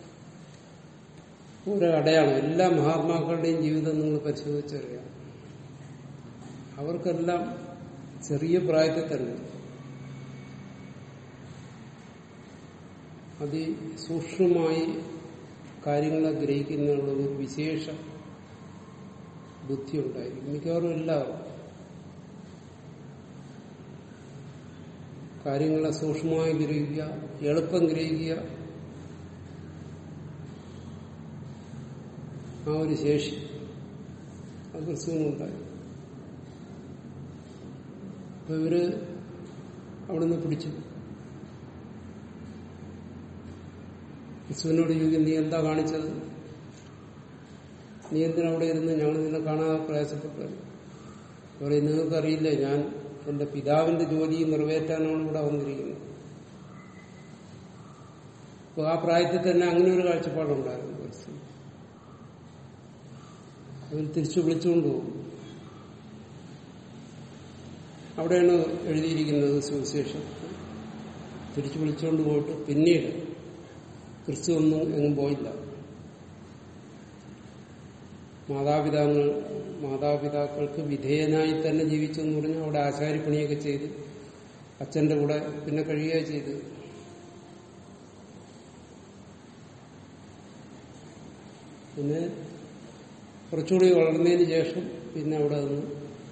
ഒരു അടയാളം എല്ലാ മഹാത്മാക്കളുടെയും ജീവിതം നിങ്ങൾ പരിശോധിച്ചറിയാം അവർക്കെല്ലാം ചെറിയ പ്രായത്തിൽ തന്നെ അതിസൂക്ഷ്മമായി കാര്യങ്ങളെ ഗ്രഹിക്കുന്നതിനുള്ള ഒരു വിശേഷ ബുദ്ധി ഉണ്ടായിരിക്കും മിക്കവാറും എല്ലാവരും കാര്യങ്ങളെ സൂക്ഷ്മമായി ഗ്രഹിക്കുക എളുപ്പം ഗ്രഹിക്കുക ആ ഒരു ശേഷി അത് ക്രിസ്തുവിനുണ്ടായി അപ്പൊ ഇവര് അവിടുന്ന് പിടിച്ചു ക്രിസ്തുവിനോട് ചോദിക്കും നീ എന്താ കാണിച്ചത് നീ എന്തിനാ അവിടെ ഇരുന്ന് ഞങ്ങൾ നിന്നെ കാണാതെ പ്രയാസപ്പെട്ടത് പറയും നിങ്ങൾക്കറിയില്ലേ ഞാൻ എന്റെ പിതാവിന്റെ ജോലി നിറവേറ്റാനാണ് ഇവിടെ വന്നിരിക്കുന്നത് അപ്പൊ ആ പ്രായത്തിൽ തന്നെ അങ്ങനെ ഒരു കാഴ്ചപ്പാടുണ്ടായിരുന്നു ക്രിസ്തു അവർ തിരിച്ചു വിളിച്ചുകൊണ്ട് പോകും അവിടെയാണ് എഴുതിയിരിക്കുന്നത് സുവിശേഷം തിരിച്ചു വിളിച്ചുകൊണ്ട് പോയിട്ട് പിന്നീട് ക്രിസ്തു ഒന്നും എങ്ങും പോയില്ല മാതാപിതാക്കൾ മാതാപിതാക്കൾക്ക് വിധേയനായി തന്നെ ജീവിച്ചു എന്ന് പറഞ്ഞാൽ അവിടെ ആശാരിപ്പണിയൊക്കെ ചെയ്ത് അച്ഛന്റെ കൂടെ പിന്നെ കഴിയുക ചെയ്ത് പിന്നെ കുറച്ചുകൂടി വളർന്നതിന് ശേഷം പിന്നെ അവിടെ നിന്ന്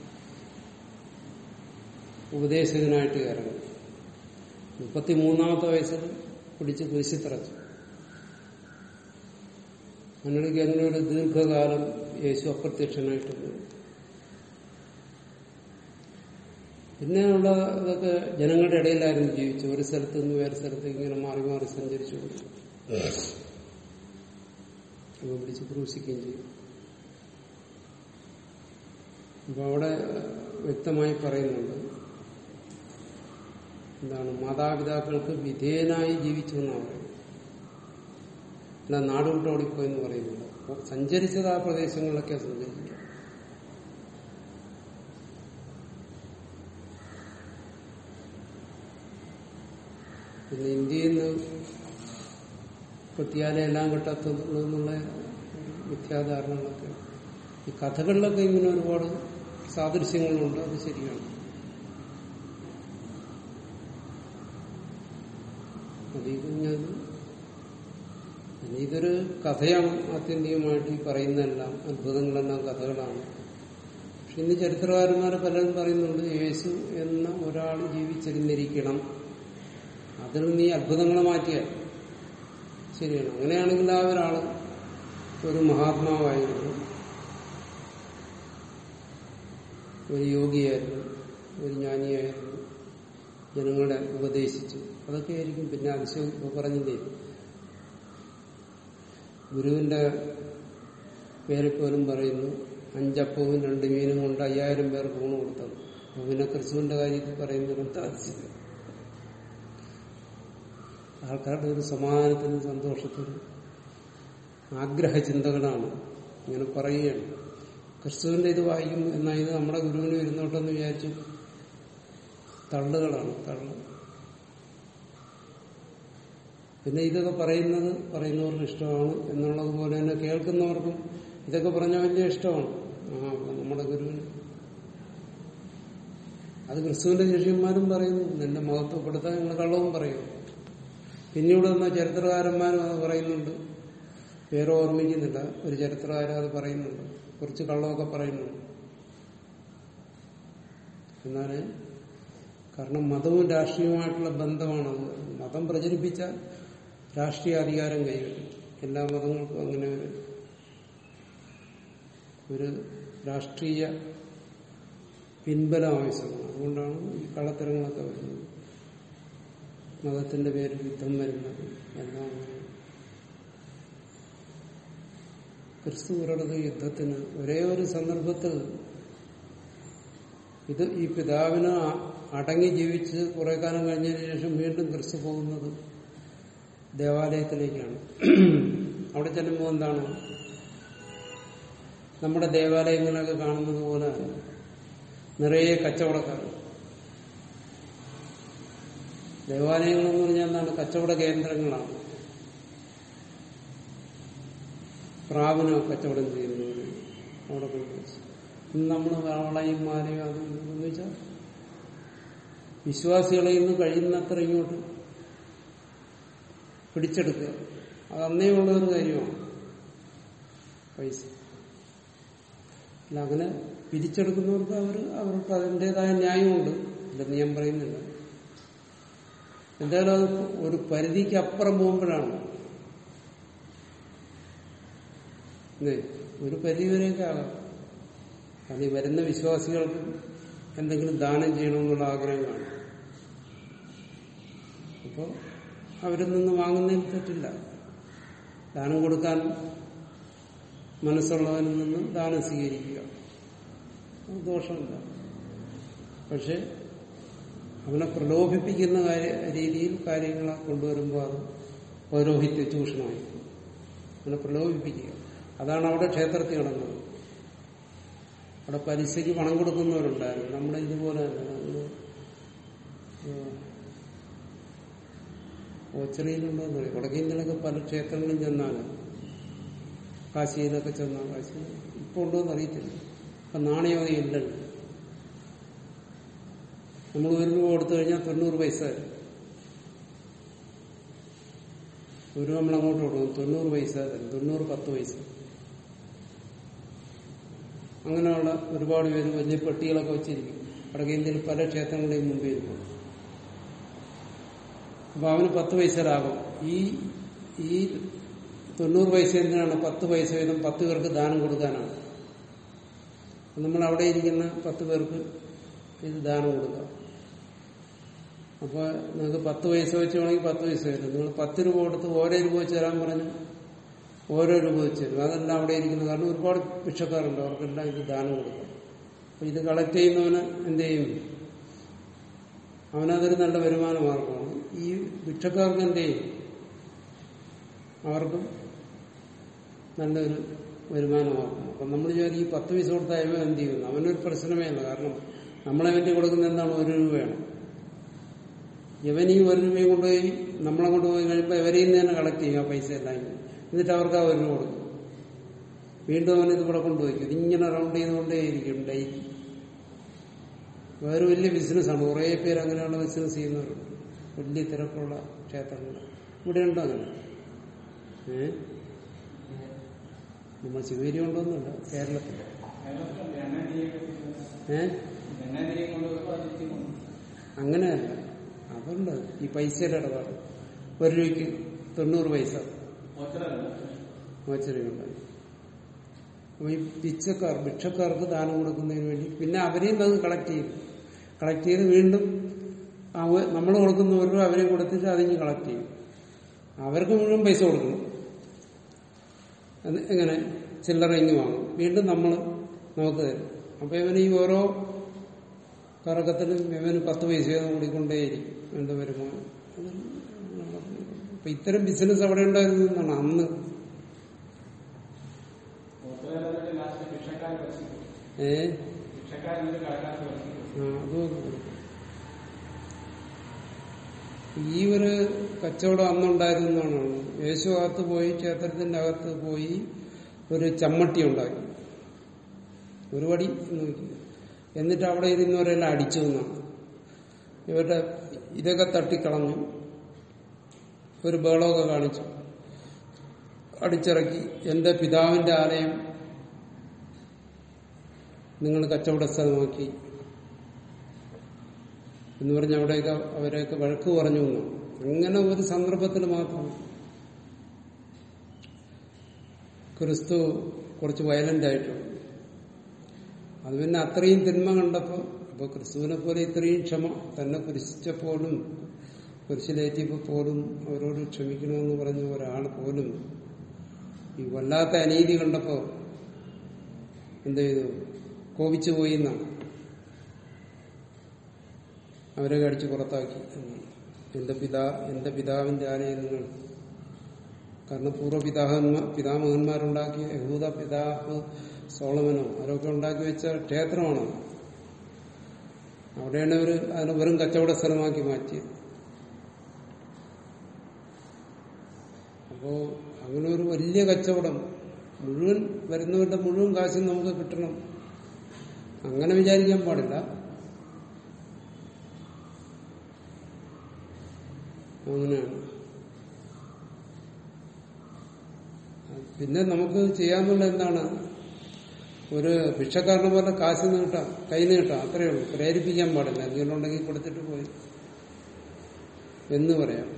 ഉപദേശകനായിട്ട് ഇറങ്ങി മുപ്പത്തിമൂന്നാമത്തെ വയസ്സിൽ പിടിച്ച് കുരിശി തറച്ചു അങ്ങനെയൊക്കെ അങ്ങനെ ഒരു ദീർഘകാലം യേശു അപ്രത്യക്ഷനായിട്ടുണ്ട് പിന്നെ ഉള്ള ഇതൊക്കെ ജനങ്ങളുടെ ഇടയിലായിരുന്നു ജീവിച്ചു ഒരു സ്ഥലത്ത് നിന്ന് വേറെ സ്ഥലത്ത് ഇങ്ങനെ മാറി മാറി സഞ്ചരിച്ചു അപ്പൊ പിടിച്ച് ക്രൂശിക്കുകയും ചെയ്യും അപ്പൊ അവിടെ വ്യക്തമായി പറയുന്നുണ്ട് എന്താണ് മാതാപിതാക്കൾക്ക് വിധേയനായി ജീവിച്ചു എന്നാണ് പറയുന്നത് അല്ല നാടുവിട്ട് ഓടിപ്പോയി എന്ന് പറയുന്നില്ല അപ്പൊ സഞ്ചരിച്ചത് ആ പ്രദേശങ്ങളിലൊക്കെ സഞ്ചരിക്കുക പിന്നെ ഇന്ത്യയിൽ നിന്ന് കിട്ടിയാലേ എല്ലാം കിട്ടത്തുള്ളൂ എന്നുള്ള മിഥ്യാധാരണകളൊക്കെ ഈ കഥകളിലൊക്കെ ഇങ്ങനെ ഒരുപാട് സാദൃശ്യങ്ങളുണ്ട് അത് ശരിയാണ് അതീ ഞാൻ ഇതൊരു കഥയാണ് ആത്യന്തികമായിട്ട് ഈ പറയുന്നതെല്ലാം അത്ഭുതങ്ങളെല്ലാം കഥകളാണ് പക്ഷെ ഇന്ന് ചരിത്രകാരന്മാർ പലരും പറയുന്നുണ്ട് യേശു എന്ന ഒരാൾ ജീവിച്ചിരുന്നിരിക്കണം അതിൽ നീ അത്ഭുതങ്ങളെ മാറ്റിയാൽ ശരിയാണ് അങ്ങനെയാണെങ്കിൽ ആ ഒരാൾ ഒരു മഹാത്മാവായിരുന്നു ഒരു യോഗിയായിരുന്നു ഒരു ജ്ഞാനിയായിരുന്നു ജനങ്ങളെ ഉപദേശിച്ചു അതൊക്കെ ആയിരിക്കും പിന്നെ അതിശയം ഇപ്പൊ പറഞ്ഞില്ലേ ഗുരുവിന്റെ പേരിൽ പോലും പറയുന്നു അഞ്ചപ്പവും രണ്ട് മീനും കൊണ്ട് അയ്യായിരം പേർക്ക് ഊണ് കൊടുത്തത് അപ്പൊ പിന്നെ ക്രിസ്തുവിന്റെ കാര്യത്തിൽ പറയുന്നത് എന്താ അതിശയം ആൾക്കാരുടെ ഒരു സമാധാനത്തിനും സന്തോഷത്തിനും ആഗ്രഹ ചിന്തകളാണ് ഇങ്ങനെ പറയുകയാണ് ക്രിസ്തുവിന്റെ ഇത് വായിക്കും എന്നാൽ ഇത് നമ്മുടെ ഗുരുവിന് ഇരുന്നോട്ടെന്ന് വിചാരിച്ചു തള്ളുകളാണ് തള്ളു പിന്നെ ഇതൊക്കെ പറയുന്നത് പറയുന്നവർക്ക് ഇഷ്ടമാണ് എന്നുള്ളത് പോലെ തന്നെ കേൾക്കുന്നവർക്കും ഇതൊക്കെ പറഞ്ഞാൽ വലിയ ഇഷ്ടമാണ് ആ അപ്പൊ നമ്മുടെ ഗുരുവിന് അത് ക്രിസ്തുവിന്റെ ശിഷ്യന്മാരും പറയുന്നു നിന്റെ മഹത്വപ്പെടുത്താൻ നിങ്ങൾ കള്ളവും പറയും പിന്നീട് വന്ന ചരിത്രകാരന്മാരും അത് പറയുന്നുണ്ട് പേര് ഓർമ്മിക്കുന്നില്ല ഒരു ചരിത്രകാരൻ അത് പറയുന്നുണ്ട് കുറച്ച് കള്ളമൊക്കെ പറയുന്നുണ്ട് എന്നാല് കാരണം മതവും രാഷ്ട്രീയവുമായിട്ടുള്ള ബന്ധമാണ് അത്. മതം പ്രചരിപ്പിച്ച രാഷ്ട്രീയ അധികാരം കൈവരും എല്ലാ മതങ്ങൾക്കും അങ്ങനെ ഒരു ഒരു രാഷ്ട്രീയ പിൻബലം ആവശ്യമാണ് അതുകൊണ്ടാണ് ഈ കള്ളത്തരങ്ങളൊക്കെ വരുന്നത് മതത്തിന്റെ പേരിൽ യുദ്ധം വരുന്നത് എല്ലാം അങ്ങനെ. ക്രിസ്തു ഒരിടത്ത് യുദ്ധത്തിന് ഒരേ ഒരു സന്ദർഭത്തിൽ ഇത് ഈ പിതാവിന് അ- അടങ്ങി ജീവിച്ച് കുറെ കാലം കഴിഞ്ഞതിന് ശേഷം വീണ്ടും ക്രിസ്തു പോകുന്നത് ദേവാലയത്തിലേക്കാണ് അവിടെ ചെല്ലുമ്പോൾ എന്താണ് നമ്മുടെ ദേവാലയങ്ങളൊക്കെ കാണുന്നത് പോലെ നിറയെ കച്ചവടക്കാർ ദേവാലയങ്ങളെന്ന് പറഞ്ഞാൽ എന്താണ് കച്ചവട കേന്ദ്രങ്ങളാണ് പ്രാവിന് കച്ചവടം ചെയ്യുന്നവര് അവിടെ കൊണ്ടുവച്ചു ഇന്ന് നമ്മൾ വളയും മാലയും അതും ഇതും എന്ന് വെച്ചാൽ വിശ്വാസികളെ ഇന്ന് കഴിയുന്നത്ര ഇങ്ങോട്ട് പിടിച്ചെടുക്കുക അത് അന്നേ ഉള്ള ഒരു കാര്യമാണ് പൈസ അല്ല അങ്ങനെ പിരിച്ചെടുക്കുന്നവർക്ക് അവർ അവർക്ക് അതിൻ്റെതായ ന്യായമുണ്ട് ഇല്ലെന്ന് ഞാൻ പറയുന്നില്ല എന്തായാലും അത് ഒരു പരിധിക്ക് അപ്പുറം പോകുമ്പോഴാണ് ഇല്ലേ? ഒരു പരിധി വരെയൊക്കെ ആകാം കാരണം ഈ വരുന്ന വിശ്വാസികൾക്ക് എന്തെങ്കിലും ദാനം ചെയ്യണമെന്നുള്ള ആഗ്രഹം കാണും അപ്പോൾ അവരിൽ നിന്ന് വാങ്ങുന്നതിൽ തെറ്റില്ല ദാനം കൊടുക്കാൻ മനസ്സുള്ളവനിൽ നിന്ന് ദാനം സ്വീകരിക്കുക അത് ദോഷമില്ല പക്ഷെ അവനെ പ്രലോഭിപ്പിക്കുന്ന കാര്യ രീതിയിൽ കാര്യങ്ങളെ കൊണ്ടുവരുമ്പോൾ അത് പൗരോഹിത്യ ചൂഷണമായി അവനെ പ്രലോഭിപ്പിക്കുക അതാണ് അവിടെ ക്ഷേത്രത്തിൽ നടന്നത് അവിടെ പലിശയ്ക്ക് പണം കൊടുക്കുന്നവരുണ്ടായിരുന്നു നമ്മുടെ ഇതുപോലെ തന്നെ നമ്മള് ഓച്ചറിയിലുണ്ടോന്ന് പറയും വടക്കേന്ത്യയിലൊക്കെ പല ക്ഷേത്രങ്ങളും ചെന്നാല് കാശിയിലൊക്കെ ചെന്നാൽ കാശി ഇപ്പൊ ഉണ്ടോന്ന് അറിയത്തില്ല അപ്പൊ നാണയമതി ഇല്ലല്ലോ നമ്മൾ ഒരു രൂപ കൊടുത്തു കഴിഞ്ഞാൽ തൊണ്ണൂറ് പൈസ തരും. ഒരു രൂപ നമ്മൾ അങ്ങോട്ട് കൊടുക്കും തൊണ്ണൂറ് പൈസ തരും തൊണ്ണൂറ് പത്ത് പൈസ അങ്ങനെയുള്ള ഒരുപാട് പേര് വലിയ പെട്ടികളൊക്കെ വെച്ചിരിക്കും വടക്കേ ഇന്ത്യയിൽ പല ക്ഷേത്രങ്ങളുടെയും മുമ്പിൽ ഇരിക്കും അപ്പൊ അവന് പത്ത് പൈസ ലാഭം ഈ ഈ തൊണ്ണൂറ് പൈസ എന്തിനാണ് പത്ത് പൈസ വീതം പത്ത് പേർക്ക് ദാനം കൊടുക്കാനാണ് അപ്പൊ നമ്മൾ അവിടെ ഇരിക്കുന്ന പത്ത് പേർക്ക് ഇത് ദാനം കൊടുക്കാം അപ്പൊ നിങ്ങൾക്ക് പത്ത് പൈസ വെച്ച് വേണമെങ്കിൽ പത്ത് പൈസ വരും നിങ്ങൾ പത്ത് രൂപ കൊടുത്ത് ഓരോ രൂപ വെച്ച് തരാൻ പറഞ്ഞു ഓരോ രൂപ വെച്ച് തരും അതെല്ലാം അവിടെ ഇരിക്കുന്ന കാരണം ഒരുപാട് ഭിക്ഷക്കാരുണ്ട് അവർക്കെല്ലാം ഇത് ദാനം കൊടുക്കാം അപ്പൊ ഇത് കളക്ട് ചെയ്യുന്നവന് എന്ത് ചെയ്യും അവനതൊരു നല്ല വരുമാന മാർഗമാണ് ഈ ഭിക്ഷക്കാർക്ക് എന്ത് ചെയ്യും അവർക്കും നല്ലൊരു വരുമാനമാകും അപ്പൊ നമ്മൾ വിചാരിക്കും ഈ പത്ത് പൈസ കൊടുത്താൽ ഇവൻ എന്ത് ചെയ്യുന്നു അവനൊരു പ്രശ്നമേ അല്ല കാരണം നമ്മളെ വേണ്ടി കൊടുക്കുന്ന എന്താണ് ഒരു രൂപയാണ് ഇവൻ ഈ ഒരു രൂപയും കൊണ്ടുപോയി നമ്മളെ കൊണ്ടുപോയി കഴിയുമ്പോൾ ഇവരെയും തന്നെ കളക്ട് ചെയ്യും ആ പൈസ എല്ലാം ഇങ്ങനെ. എന്നിട്ട് അവർക്ക് ആ ഒരു രൂപ കൊടുക്കും വീണ്ടും അവൻ ഇത് ഇവിടെ കൊണ്ടുപോയിക്കും ഇതിങ്ങനെ റൗണ്ട് ചെയ്തുകൊണ്ടേയിരിക്കും ഡെയിലി വേറെ വലിയ ബിസിനസ്സാണ് കുറേ പേര് അങ്ങനെയുള്ള ബിസിനസ് ചെയ്യുന്നവരുണ്ട് വലിയ തിരക്കുള്ള ക്ഷേത്രങ്ങൾ ഇവിടെ ഉണ്ടോ അങ്ങനെ ഏ നമ്മൾ ശിവേരി ഉണ്ടോന്നല്ല കേരളത്തിൽ ഏ അങ്ങനെയല്ല അതുണ്ട് ഈ പൈസയുടെ ഇടപാട് ഒരു രൂപയ്ക്ക് തൊണ്ണൂറ് പൈസ മോച്ചറിയുണ്ടായി അപ്പൊ ഈ പിച്ചക്കാർ ഭിക്ഷക്കാർക്ക് ദാനം കൊടുക്കുന്നതിന് വേണ്ടി പിന്നെ അവരെയും അത് കളക്ട് ചെയ്യും കളക്ട് ചെയ്ത് വീണ്ടും നമ്മൾ കൊടുക്കുന്ന ഒരു രൂപ അവരെ കൊടുത്തിട്ട് അതിന് കളക്ട് ചെയ്യും അവർക്ക് മുഴുവൻ പൈസ കൊടുക്കണം അത് എങ്ങനെ ചില്ലറ ഇങ്ങ് വാങ്ങും വീണ്ടും നമ്മൾ നമുക്ക് തരും അപ്പൊ ഇവന് ഈ ഓരോ കറക്കത്തിലും ഇവന് പത്ത് പൈസ വീതം കൂടിക്കൊണ്ടേയിരിക്കും എന്ത് വരുമാനം അത് അപ്പൊ ഇത്തരം ബിസിനസ് അവിടെ ഉണ്ടായിരുന്നു എന്നാണ് അന്ന് ഏ ആ അതും ഈ ഒരു കച്ചവടം അന്നുണ്ടായിരുന്നതാണ് യേശു അകത്ത് പോയി ക്ഷേത്രത്തിന്റെ അകത്ത് പോയി ഒരു ചമ്മട്ടി ഉണ്ടാക്കി ഒരു വടി നോക്കി എന്നിട്ട് അവിടെ ഇരുന്നവരെല്ലാം അടിച്ചു എന്നാണ് ഇവരുടെ ഇതൊക്കെ തട്ടിക്കളഞ്ഞു ഒരു ബേളമൊക്കെ കാണിച്ചു അടിച്ചിറക്കി എന്റെ പിതാവിന്റെ ആലയം നിങ്ങൾ കച്ചവട സ്ഥലമാക്കി എന്ന് പറഞ്ഞ് അവിടെയൊക്കെ അവരെയൊക്കെ വഴക്ക് പറഞ്ഞു എന്നാണ് അങ്ങനെ ഒരു സന്ദർഭത്തിൽ മാത്രം ക്രിസ്തു കുറച്ച് വയലന്റ് ആയിട്ടുണ്ട് അത് പിന്നെ അത്രയും തിന്മ കണ്ടപ്പോൾ അപ്പൊ ക്രിസ്തുവിനെ പോലെ ഇത്രയും ക്ഷമ തന്നെ കുരിശിച്ചപ്പോഴും കുരിശിലേറ്റിയപ്പോൾ പോലും അവരോട് ക്ഷമിക്കണമെന്ന് പറഞ്ഞ ഒരാൾ പോലും ഈ വല്ലാത്ത അനീതി കണ്ടപ്പോ എന്ത് ചെയ്തു കോപിച്ചു പോയി എന്നാണ് അവരെ കടിച്ച് പുറത്താക്കി എന്നാണ് എന്റെ പിതാ എന്റെ പിതാവിന്റെ ആലയം നിങ്ങൾ കാരണം പൂർവ്വ പിതാഹന്മാർ പിതാമഹന്മാരുണ്ടാക്കിയ യഹൂദ പിതാവ് സോളമനോ അവരൊക്കെ ഉണ്ടാക്കി വെച്ച ക്ഷേത്രമാണ് അവിടെയാണ് അവർ അതിനെ വെറും കച്ചവട സ്ഥലമാക്കി മാറ്റിയത് അപ്പോ അങ്ങനെ ഒരു വലിയ കച്ചവടം മുഴുവൻ വരുന്നവരുടെ മുഴുവൻ കാശും നമുക്ക് കിട്ടണം അങ്ങനെ വിചാരിക്കാൻ പാടില്ല അങ്ങനെയാണ് പിന്നെ നമുക്ക് ചെയ്യാന്നുള്ള എന്താണ് ഒരു ഭിക്ഷക്കാരനെ പോലെ കാശ് നീട്ടാം കൈ നീട്ടാം അത്രയേ ഉള്ളൂ പ്രേരിപ്പിക്കാൻ പാടില്ല എന്തെങ്കിലും ഉണ്ടെങ്കിൽ കൊടുത്തിട്ട് പോയി എന്ന് പറയാം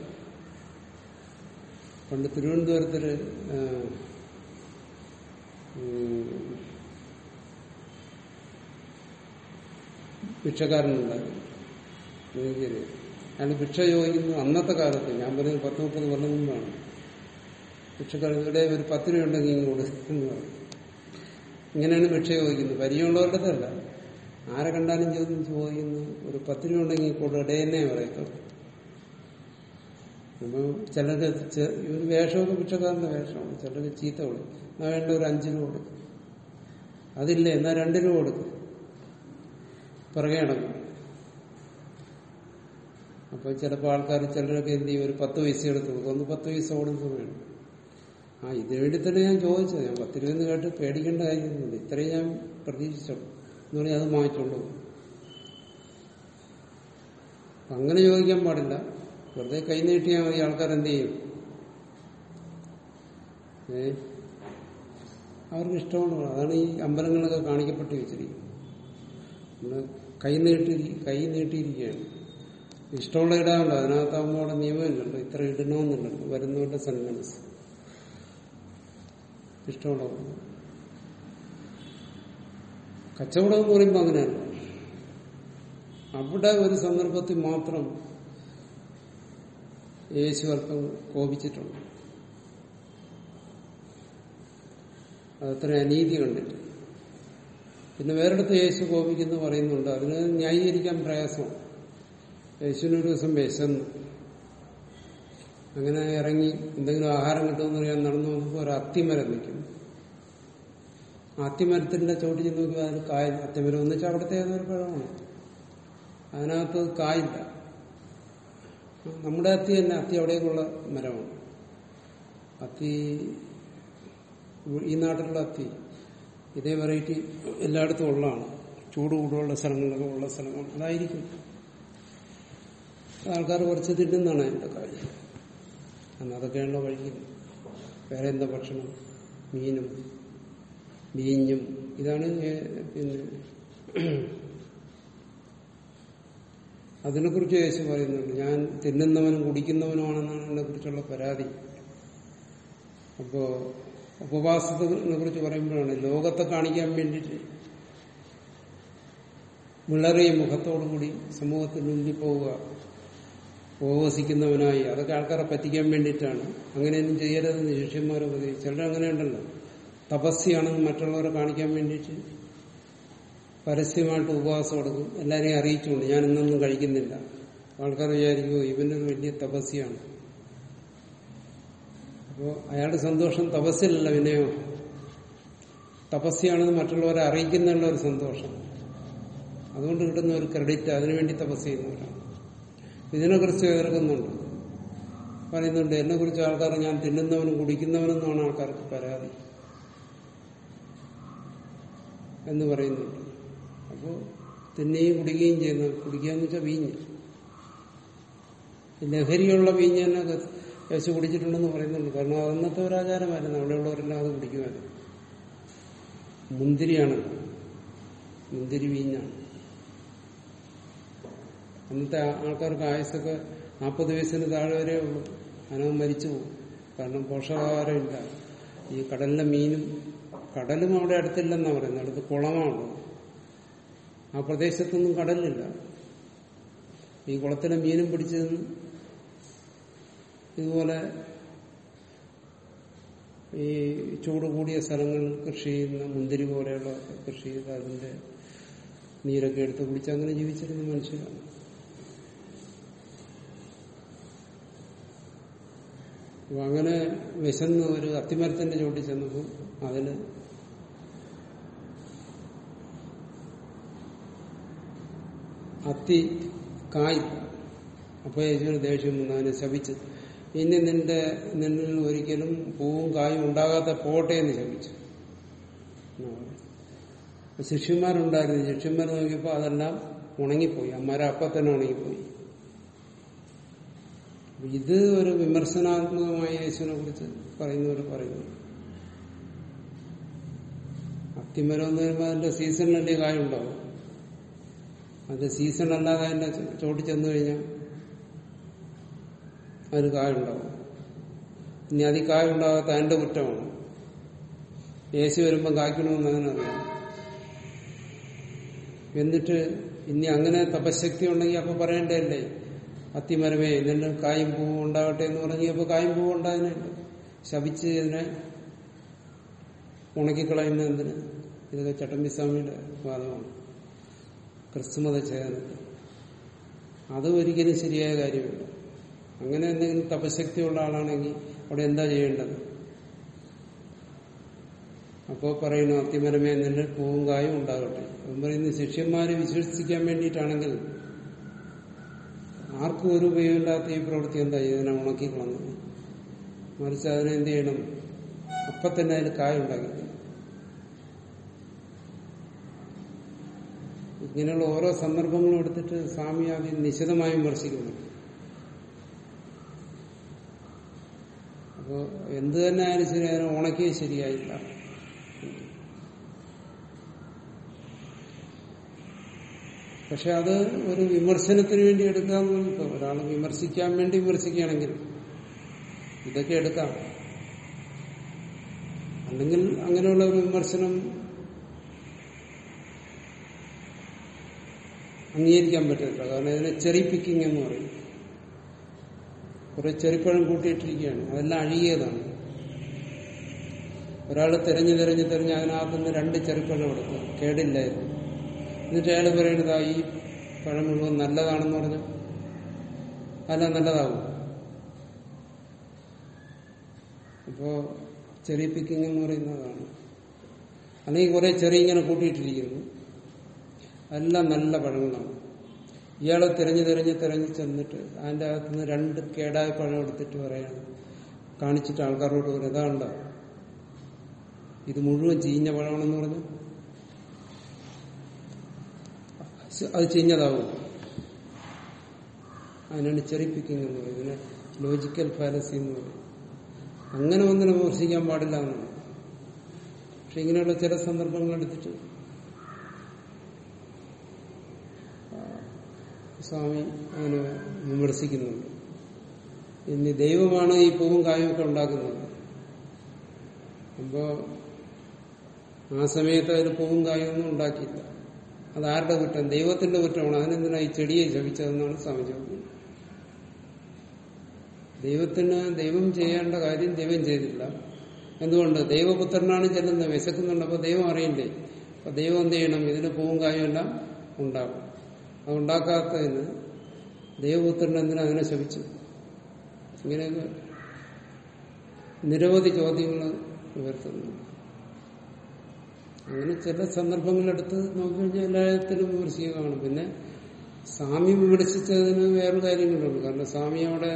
പണ്ട് തിരുവനന്തപുരത്തൊരു ആ, ഉം, ഭിക്ഷക്കാരനുണ്ടായിരുന്നു എനിക്കറിയാം അയാൾ ഭിക്ഷ ചോദിക്കുന്നു അന്നത്തെ കാലത്ത് ഞാൻ പറയുന്നത് പത്ത് മുപ്പത് കൊല്ലം മുമ്പാണ് ഭിക്ഷക്കാരൻ ഇവിടെ ഒരു പത്ത് രൂപ ഉണ്ടെങ്കിൽ ഇങ്ങ് കൊടുക്കുന്നു പറയും ഇങ്ങനെയാണ് ഭിക്ഷ ചോദിക്കുന്നത് പരിചയമുള്ളവരുടെ അല്ല ആരെ കണ്ടാലും ചോദിക്കും ചോദിക്കുന്നു ഒരു പത്ത് രൂപ ഉണ്ടെങ്കിൽ കൊടു ഇടയെന്നേ പറയത്തുള്ളൂ അപ്പൊ ചിലർക്ക് ചെ- ഒരു വേഷമൊക്കെ ഭിക്ഷക്കാരന്റെ വേഷമാണ് ചിലർക്ക് ചീത്ത കൊടുക്കും എന്നാ വേണ്ട ഒരു അഞ്ച് രൂപ കൊടുക്കും അതില്ല എന്നാ രണ്ട് രൂപ കൊടുക്കും പിറകെ നടക്കും അപ്പൊ ചിലപ്പോൾ ആൾക്കാർ ചിലരൊക്കെ എന്ത് ചെയ്യും ഒരു പത്ത് പൈസ എടുത്ത് കൊടുക്കും ഒന്ന് പത്ത് പൈസ കൊടുക്കുന്നത് വേണം ആ ഇത് വേണ്ടി തന്നെ ഞാൻ ചോദിച്ചത് ഞാൻ പത്ത് രൂപ എന്ന് കേട്ട് പേടിക്കേണ്ട കാര്യമൊന്നുമില്ല ഇത്രയും ഞാൻ പ്രതീക്ഷിച്ചോളൂ എന്ന് പറഞ്ഞാൽ അത് മാറ്റുള്ളൂ അപ്പൊ അങ്ങനെ ചോദിക്കാൻ പാടില്ല വെറുതെ കൈ നീട്ടിയാൽ മതി ആൾക്കാർ എന്ത് ചെയ്യും ഏ അവർക്ക് ഇഷ്ടമാണ് അതാണ് ഈ അമ്പലങ്ങളൊക്കെ കാണിക്കപ്പെട്ട് വെച്ചിരിക്കുന്നത് നമ്മള് കൈ നീട്ടി കൈ നീട്ടിയിരിക്കുകയാണ് ഇഷ്ടമുള്ള ഇടാമല്ലോ അതിനകത്താകുമ്പോൾ അവിടെ നിയമമില്ലല്ലോ ഇത്ര ഇടണമെന്നുണ്ടല്ലോ വരുന്നവരുടെ സന്മനസ് ഇഷ്ടമുള്ള കച്ചവടം എന്ന് പറയുമ്പോൾ അങ്ങനെയല്ല അവിടെ ഒരു സന്ദർഭത്തിൽ മാത്രം യേശു അല്പം കോപിച്ചിട്ടുണ്ട് അതത്ര അനീതി കണ്ടിട്ട് പിന്നെ വേറെടുത്ത് യേശു കോപിക്കുന്നു പറയുന്നുണ്ട് അതിന് ന്യായീകരിക്കാൻ പ്രയാസമാണ് യേശുവിന് ഒരു ദിവസം വിശന്നു അങ്ങനെ ഇറങ്ങി എന്തെങ്കിലും ആഹാരം കിട്ടുമെന്ന് അറിയാൻ നടന്നു വന്നപ്പോൾ ഒരു അത്തിമരം നിൽക്കും അത്തിമരത്തിന്റെ ചോട്ടിൽ ചെന്ന് നോക്കി അതിന് കായ അത്തിമരം എന്ന് വെച്ചാൽ അവിടുത്തെ ഏതൊരു പഴമാണ് അതിനകത്ത് കായില്ല നമ്മുടെ അത്തി തന്നെ അത്തി അവിടേക്കുള്ള മരമാണ് അത്തി ഈ നാട്ടിലുള്ള അത്തി ഇതേ വെറൈറ്റി എല്ലായിടത്തും ഉള്ളതാണ് ചൂട് കൂടുതലുള്ള സ്ഥലങ്ങളിലൊക്കെ ഉള്ള സ്ഥലമാണ് അതായിരിക്കും ആൾക്കാർ കുറച്ച് തിന്നുന്നതാണ് അതിന്റെ കാര്യം അന്ന് അതൊക്കെയാണല്ലോ കഴിക്കുന്നത് വേറെ എന്താ ഭക്ഷണം മീനും വീഞ്ഞും ഇതാണ് ഏ- പിന്നെ അതിനെക്കുറിച്ച് യേശു പറയുന്നുണ്ട് ഞാൻ തിന്നുന്നവനും കുടിക്കുന്നവനുമാണെന്നാണ് എന്നെ കുറിച്ചുള്ള പരാതി അപ്പോ ഉപവാസത്തിനെ കുറിച്ച് പറയുമ്പോഴാണ് ലോകത്തെ കാണിക്കാൻ വേണ്ടിയിട്ട് വിളറിയ മുഖത്തോടുകൂടി സമൂഹത്തിന് മുന്നിൽ പോവുക ഉപവസിക്കുന്നവനായി അതൊക്കെ ആൾക്കാരെ പറ്റിക്കാൻ വേണ്ടിയിട്ടാണ് അങ്ങനെയൊന്നും ചെയ്യരുതെന്ന് ശിഷ്യന്മാരെ ഉപദേശിച്ചു ചിലർ അങ്ങനെയുണ്ടല്ലോ തപസ്യാണെന്ന് മറ്റുള്ളവരെ കാണിക്കാൻ വേണ്ടിയിട്ട് പരസ്യമായിട്ട് ഉപവാസം എടുക്കും എല്ലാരെയും അറിയിച്ചുകൊണ്ട് ഞാൻ ഇന്നൊന്നും കഴിക്കുന്നില്ല ആൾക്കാർ വിചാരിക്കുമോ ഇവനൊരു വലിയ തപസ്യാണ് അപ്പോൾ അയാളുടെ സന്തോഷം തപസ്സിലല്ല വിനയോ തപസ്യാണെന്ന് മറ്റുള്ളവരെ അറിയിക്കുന്നുള്ള ഒരു സന്തോഷം അതുകൊണ്ട് കിട്ടുന്ന ഒരു ക്രെഡിറ്റ് അതിനുവേണ്ടി തപസ് ചെയ്യുന്നവരാണ് ഇതിനെക്കുറിച്ച് എതിർക്കുന്നുണ്ട് പറയുന്നുണ്ട് എന്നെ കുറിച്ച് ആൾക്കാർ ഞാൻ തിന്നുന്നവനും കുടിക്കുന്നവനെന്നാണ് ആൾക്കാർക്ക് പരാതി എന്ന് പറയുന്നുണ്ട് അപ്പോൾ തിന്നുകയും കുടിക്കുകയും ചെയ്യുന്നത് കുടിക്കുക എന്ന് വെച്ചാൽ വീഞ്ഞ് ഈ ലഹരിയുള്ള വീഞ്ഞ് തന്നെ യേശു കുടിച്ചിട്ടുണ്ടെന്ന് പറയുന്നുണ്ട് കാരണം അന്നത്തെ ഒരു ആചാരമായിരുന്നു അവിടെയുള്ളവരെല്ലാം അത് കുടിക്കുമായിരുന്നു മുന്തിരിയാണ് മുന്തിരി വീഞ്ഞാണ് അന്നത്തെ ആ- ആൾക്കാർക്ക് ആയുസൊക്കെ നാൽപ്പത് വയസ്സിന് താഴെ വരെ ഉള്ളൂ അനവ മരിച്ചു പോകും കാരണം പോഷകാഹാരമില്ല ഈ കടലിലെ മീനും കടലും അവിടെ അടുത്തില്ലെന്നാണ് പറയുന്നത് അടുത്ത് കുളമാണ് ആ പ്രദേശത്തൊന്നും കടലില്ല ഈ കുളത്തിലെ മീനും പിടിച്ചു നിന്ന് ഇതുപോലെ ഈ ചൂട് കൂടിയ സ്ഥലങ്ങളിൽ കൃഷി ചെയ്യുന്ന മുന്തിരി പോലെയുള്ള കൃഷി ചെയ്ത് അതിന്റെ നീരൊക്കെ എടുത്ത് കുടിച്ച് അങ്ങനെ ജീവിച്ചിരുന്ന മനുഷ്യരാണ് അപ്പൊ അങ്ങനെ വിശന്ന് ഒരു അത്തിമരത്തിന്റെ ചോട്ടിൽ ചെന്നപ്പോൾ അതില് അത്തി കായ് അപ്പൊ യേശുവിന് ദേഷ്യം വന്നു അതിനെ ശപിച്ചു ഇനി നിന്റെ നിന്നിൽ ഒരിക്കലും പൂവും കായും ഉണ്ടാകാത്ത പോട്ടെ എന്ന് ശപിച്ചു എന്നാ പറഞ്ഞത്. അപ്പൊ ശിഷ്യന്മാരുണ്ടായിരുന്നു ശിഷ്യന്മാർ നോക്കിയപ്പോൾ അതെല്ലാം ഉണങ്ങിപ്പോയി ആ മരം അപ്പം തന്നെ ഉണങ്ങിപ്പോയി അപ്പൊ ഇത് ഒരു വിമർശനാത്മകമായ യേശുവിനെ കുറിച്ച് പറയുന്നവർ പറയുന്നു അത്തിമരം എന്ന് പറയുമ്പോൾ അതിന്റെ സീസണിലല്ലേ കായുണ്ടാവും അതിന്റെ സീസൺ അല്ലാതെ അതിന്റെ ചോട്ടി ചെന്നു കഴിഞ്ഞാൽ അതിന് കായുണ്ടാവും ഇനി അതി കായുണ്ടാകാത്ത അതിന്റെ കുറ്റമാണ് യേശു വരുമ്പം കായ്ക്കണമെന്ന് അങ്ങനെ അറിയാം എന്നിട്ട് ഇനി അങ്ങനെ തപശക്തി ഉണ്ടെങ്കിൽ അപ്പൊ പറയേണ്ടതല്ലേ അത്തിമരമേ ഇതിന്റെ കായും പൂവും ഉണ്ടാകട്ടെ എന്ന് പറഞ്ഞെങ്കിൽ അപ്പൊ കായും പൂവും ഉണ്ടാകുന്നുണ്ട് ശപിച്ച് ഇതിനെ ഉണക്കിക്കളയുന്ന എന്തിന് ഇതൊക്കെ ചട്ടമ്പിസ്വാമിയുടെ വാദമാണ് ക്രിസ്തുമത ചേർന്നത് അത് ഒരിക്കലും ശരിയായ കാര്യമില്ല അങ്ങനെ എന്തെങ്കിലും തപശക്തിയുള്ള ആളാണെങ്കിൽ അവിടെ എന്താ ചെയ്യേണ്ടത് അപ്പോൾ പറയുന്നു അത്തിമരമേ നിന്റെ പൂവും കായും ഉണ്ടാകട്ടെ അപ്പം പറയുന്നു ശിഷ്യന്മാരെ വിശ്വസിക്കാൻ വേണ്ടിയിട്ടാണെങ്കിൽ ആർക്കും ഒരു ഉപയോഗമില്ലാത്ത ഈ പ്രവൃത്തി എന്താ ഇതിനെ ഉണക്കി കളഞ്ഞത് മറിച്ച് അതിനെ എന്ത് ചെയ്യണം അപ്പം തന്നെ അതിന് കായ ഉണ്ടാക്കി ഇങ്ങനെയുള്ള ഓരോ സന്ദർഭങ്ങളും എടുത്തിട്ട് സ്വാമി ആദ്യം നിശിതമായി വിമർശിക്കുന്നു അപ്പോൾ എന്ത് തന്നെ ആയാലും ശരി അതിനെ ഉണക്കിയത് ശരിയായില്ല പക്ഷെ അത് ഒരു വിമർശനത്തിന് വേണ്ടി എടുക്കാമെന്ന് ഇപ്പൊ ഒരാൾ വിമർശിക്കാൻ വേണ്ടി വിമർശിക്കുകയാണെങ്കിൽ ഇതൊക്കെ എടുക്കാം അല്ലെങ്കിൽ അങ്ങനെയുള്ള ഒരു വിമർശനം അംഗീകരിക്കാൻ പറ്റില്ല കാരണം ഇതിനെ ചെറി പിക്കിംഗ് എന്ന് പറയും കുറെ ചെറിപ്പഴം കൂട്ടിയിട്ടിരിക്കുകയാണ് അതെല്ലാം അഴുകിയതാണ് ഒരാൾ തിരഞ്ഞു തിരഞ്ഞു തിരഞ്ഞ് അതിനകത്തുനിന്ന് രണ്ട് ചെറിപ്പഴം എടുത്തു കേടില്ലായിരുന്നു എന്നിട്ട് അയാൾ പറയുന്നത് ഈ പഴം മുഴുവൻ നല്ലതാണെന്ന് പറഞ്ഞു അല്ല നല്ലതാവും അപ്പോ ചെറിയ പിക്കിംഗ് എന്ന് പറയുന്നതാണ് അല്ലെങ്കിൽ കുറെ ചെറിയ ഇങ്ങനെ കൂട്ടിയിട്ടിരിക്കുന്നു എല്ലാം നല്ല പഴങ്ങളാണ് ഇയാളെ തിരഞ്ഞു തിരഞ്ഞ് തിരഞ്ഞ് ചെന്നിട്ട് അതിൻ്റെ അകത്തുനിന്ന് രണ്ട് കേടായ പഴം എടുത്തിട്ട് പറയാണ് കാണിച്ചിട്ട് ആൾക്കാരോട് പറയും ഇതാണ്ടോ ഇത് മുഴുവൻ ചീഞ്ഞ പഴമാണെന്ന് പറഞ്ഞു അത് ചീഞ്ഞതാവും അതിനാണ് ചെറിപ്പിക്കിങ് എന്ന് പറയുന്നത് ഇതിനെ ലോജിക്കൽ ഫാലസി എന്ന് പറയും അങ്ങനെ ഒന്നിനെ വിമർശിക്കാൻ പാടില്ല എന്നാണ് പക്ഷെ ഇങ്ങനെയുള്ള ചില സന്ദർഭങ്ങൾ എടുത്തിട്ട് സ്വാമി അങ്ങനെ വിമർശിക്കുന്നുണ്ട് ഇനി ദൈവമാണ് ഈ പൂവും കായും ഒക്കെ ഉണ്ടാക്കുന്നത് അപ്പോ ആ സമയത്ത് അതിൽ പൂവും കായും ഒന്നും ഉണ്ടാക്കിയില്ല അത് ആരുടെ കുറ്റം ദൈവത്തിന്റെ കുറ്റമാണ് അതിനെന്തിനാ ഈ ചെടിയെ ജപിച്ചതെന്നാണ് സ്വാമി ചോദിക്കുന്നത് ദൈവത്തിന് ദൈവം ചെയ്യേണ്ട കാര്യം ദൈവം ചെയ്തില്ല എന്തുകൊണ്ട് ദൈവപുത്രനാണ് ചെല്ലുന്നത് വിശക്കുന്നുണ്ട് അപ്പൊ ദൈവം അറിയണ്ടേ അപ്പൊ ദൈവം എന്ത് ചെയ്യണം ഇതിന് പൂവും കായും എല്ലാം ഉണ്ടാകും അത് ഉണ്ടാക്കാത്തതിന് ദൈവപുത്രൻ എന്തിനാ അതിനെ ശപിച്ചു ഇങ്ങനെയൊക്കെ നിരവധി ചോദ്യങ്ങൾ ഉയർത്തുന്നു അങ്ങനെ ചില സന്ദർഭങ്ങളെടുത്ത് നോക്കിക്കഴിഞ്ഞാൽ എല്ലാത്തിലും വിമർശിക്കുക കാണും പിന്നെ സ്വാമി വിമർശിച്ചതിന് വേറെ കാര്യങ്ങളുണ്ട് കാരണം സ്വാമി അവിടെ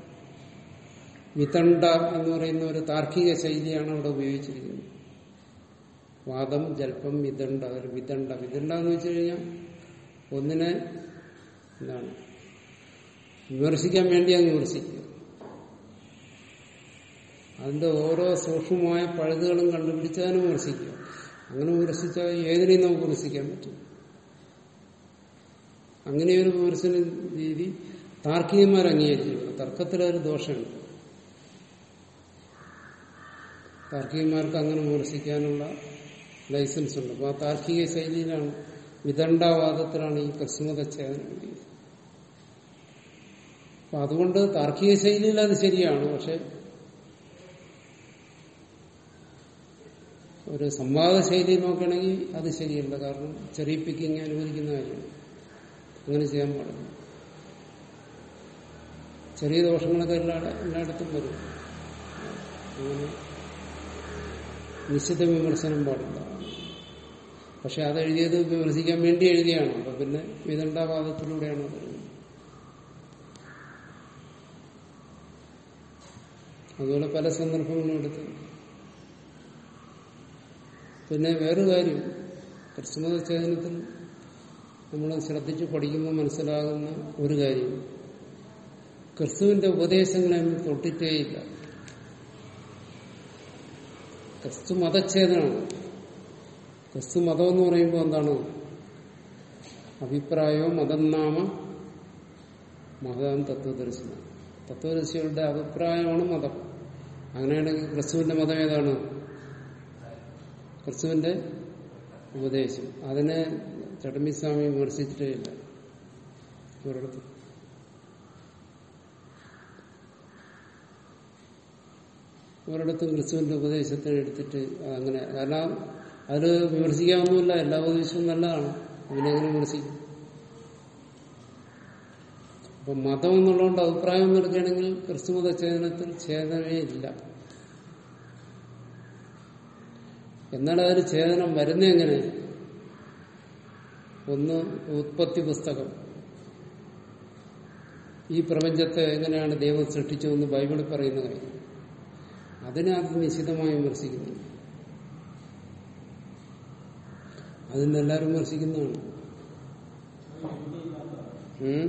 വിതണ്ട എന്ന് പറയുന്ന ഒരു താർക്കിക ശൈലിയാണ് അവിടെ ഉപയോഗിച്ചിരിക്കുന്നത് വാദം ജൽപ്പം വിതണ്ട ഒരു വിതണ്ട വിതണ്ട എന്ന് വെച്ച് കഴിഞ്ഞാൽ ഒന്നിനെ എന്താണ് വിമർശിക്കാൻ വേണ്ടി അങ്ങ് വിമർശിക്കുക അതിന്റെ ഓരോ സൂക്ഷ്മമായ പഴുതുകളും കണ്ടുപിടിച്ചതിനും വിമർശിക്കുക അങ്ങനെ വിമർശിച്ചാൽ ഏതിനെയും നമുക്ക് വിമർശിക്കാൻ പറ്റും അങ്ങനെയൊരു വിമർശന രീതി താർക്കികന്മാർ അംഗീകരിച്ചിട്ടുണ്ട് തർക്കത്തിലൊരു ദോഷമുണ്ട് താർക്കികന്മാർക്ക് അങ്ങനെ വിമർശിക്കാനുള്ള ലൈസൻസ് ഉണ്ട് അപ്പൊ ആ താർക്കിക ശൈലിയിലാണ് വിദണ്ഡാവാദത്തിലാണ് ഈ ക്രിസ്മതച്ഛേദനം എഴുതിയത് അപ്പൊ അതുകൊണ്ട് താർക്കിക ശൈലിയിൽ അത് ശരിയാണ് പക്ഷെ ഒരു സംവാദ ശൈലി നോക്കുകയാണെങ്കിൽ അത് ശരിയല്ല കാരണം ചെറിയ പിക്കിങ് അനുവദിക്കുന്ന കാര്യമാണ് അങ്ങനെ ചെയ്യാൻ പാടില്ല ചെറിയ ദോഷങ്ങളൊക്കെ എല്ലാ എല്ലായിടത്തും വരും അങ്ങനെ നിശ്ചിത വിമർശനം പാടില്ല പക്ഷെ അത് എഴുതിയത് വിമർശിക്കാൻ വേണ്ടി എഴുതിയാണ് അപ്പൊ പിന്നെ വിദണ്ഡാവാദത്തിലൂടെയാണ് അത് എഴുതുന്നത് അതുപോലെ പല സന്ദർഭങ്ങളും എടുത്ത് പിന്നെ വേറൊരു കാര്യം ക്രിസ്തുമത ചേതനത്തിൽ നമ്മൾ ശ്രദ്ധിച്ച് പഠിക്കുമ്പോൾ മനസ്സിലാകുന്ന ഒരു കാര്യം ക്രിസ്തുവിന്റെ ഉപദേശങ്ങളെ നമ്മൾ തൊട്ടിട്ടേയില്ല ക്രിസ്തു മതച്ഛേദനമാണ് ക്രിസ്തു മതം എന്ന് പറയുമ്പോൾ എന്താണ് അഭിപ്രായോ മതം നാമ മതം തത്വദർശനം തത്വദർശികളുടെ അഭിപ്രായമാണ് മതം അങ്ങനെയാണെങ്കിൽ ക്രിസ്തുവിന്റെ മതം ഏതാണ് ക്രിസ്തുവിന്റെ ഉപദേശം അതിനെ ചടമ്പിസ്വാമി വിമർശിച്ചിട്ടേ ഇല്ല ഒരിടത്തും ഒരിടത്തും ക്രിസ്തുവിന്റെ ഉപദേശത്തെ എടുത്തിട്ട് അങ്ങനെ കാരണം അത് വിമർശിക്കാവുന്നില്ല എല്ലാ ഉപദേശവും നല്ലതാണ് അതിനെങ്ങനെ വിമർശിക്കും അപ്പൊ മതം എന്നുള്ളതുകൊണ്ട് അഭിപ്രായം ഒന്നും എടുക്കുകയാണെങ്കിൽ ക്രിസ്തുമത ഛേദനത്തിൽ ഛേദനമേ ഇല്ല എന്നാൽ അതിന് ഛേദനം വരുന്ന എങ്ങനെ ഒന്ന് ഉത്പത്തി പുസ്തകം ഈ പ്രപഞ്ചത്തെ എങ്ങനെയാണ് ദൈവം സൃഷ്ടിച്ചതെന്ന് ബൈബിളിൽ പറയുന്ന കാര്യം അതിനെ അത് നിശിതമായി വിമർശിക്കുന്നു അതിന് എല്ലാവരും വിമർശിക്കുന്നതാണ് ഉം?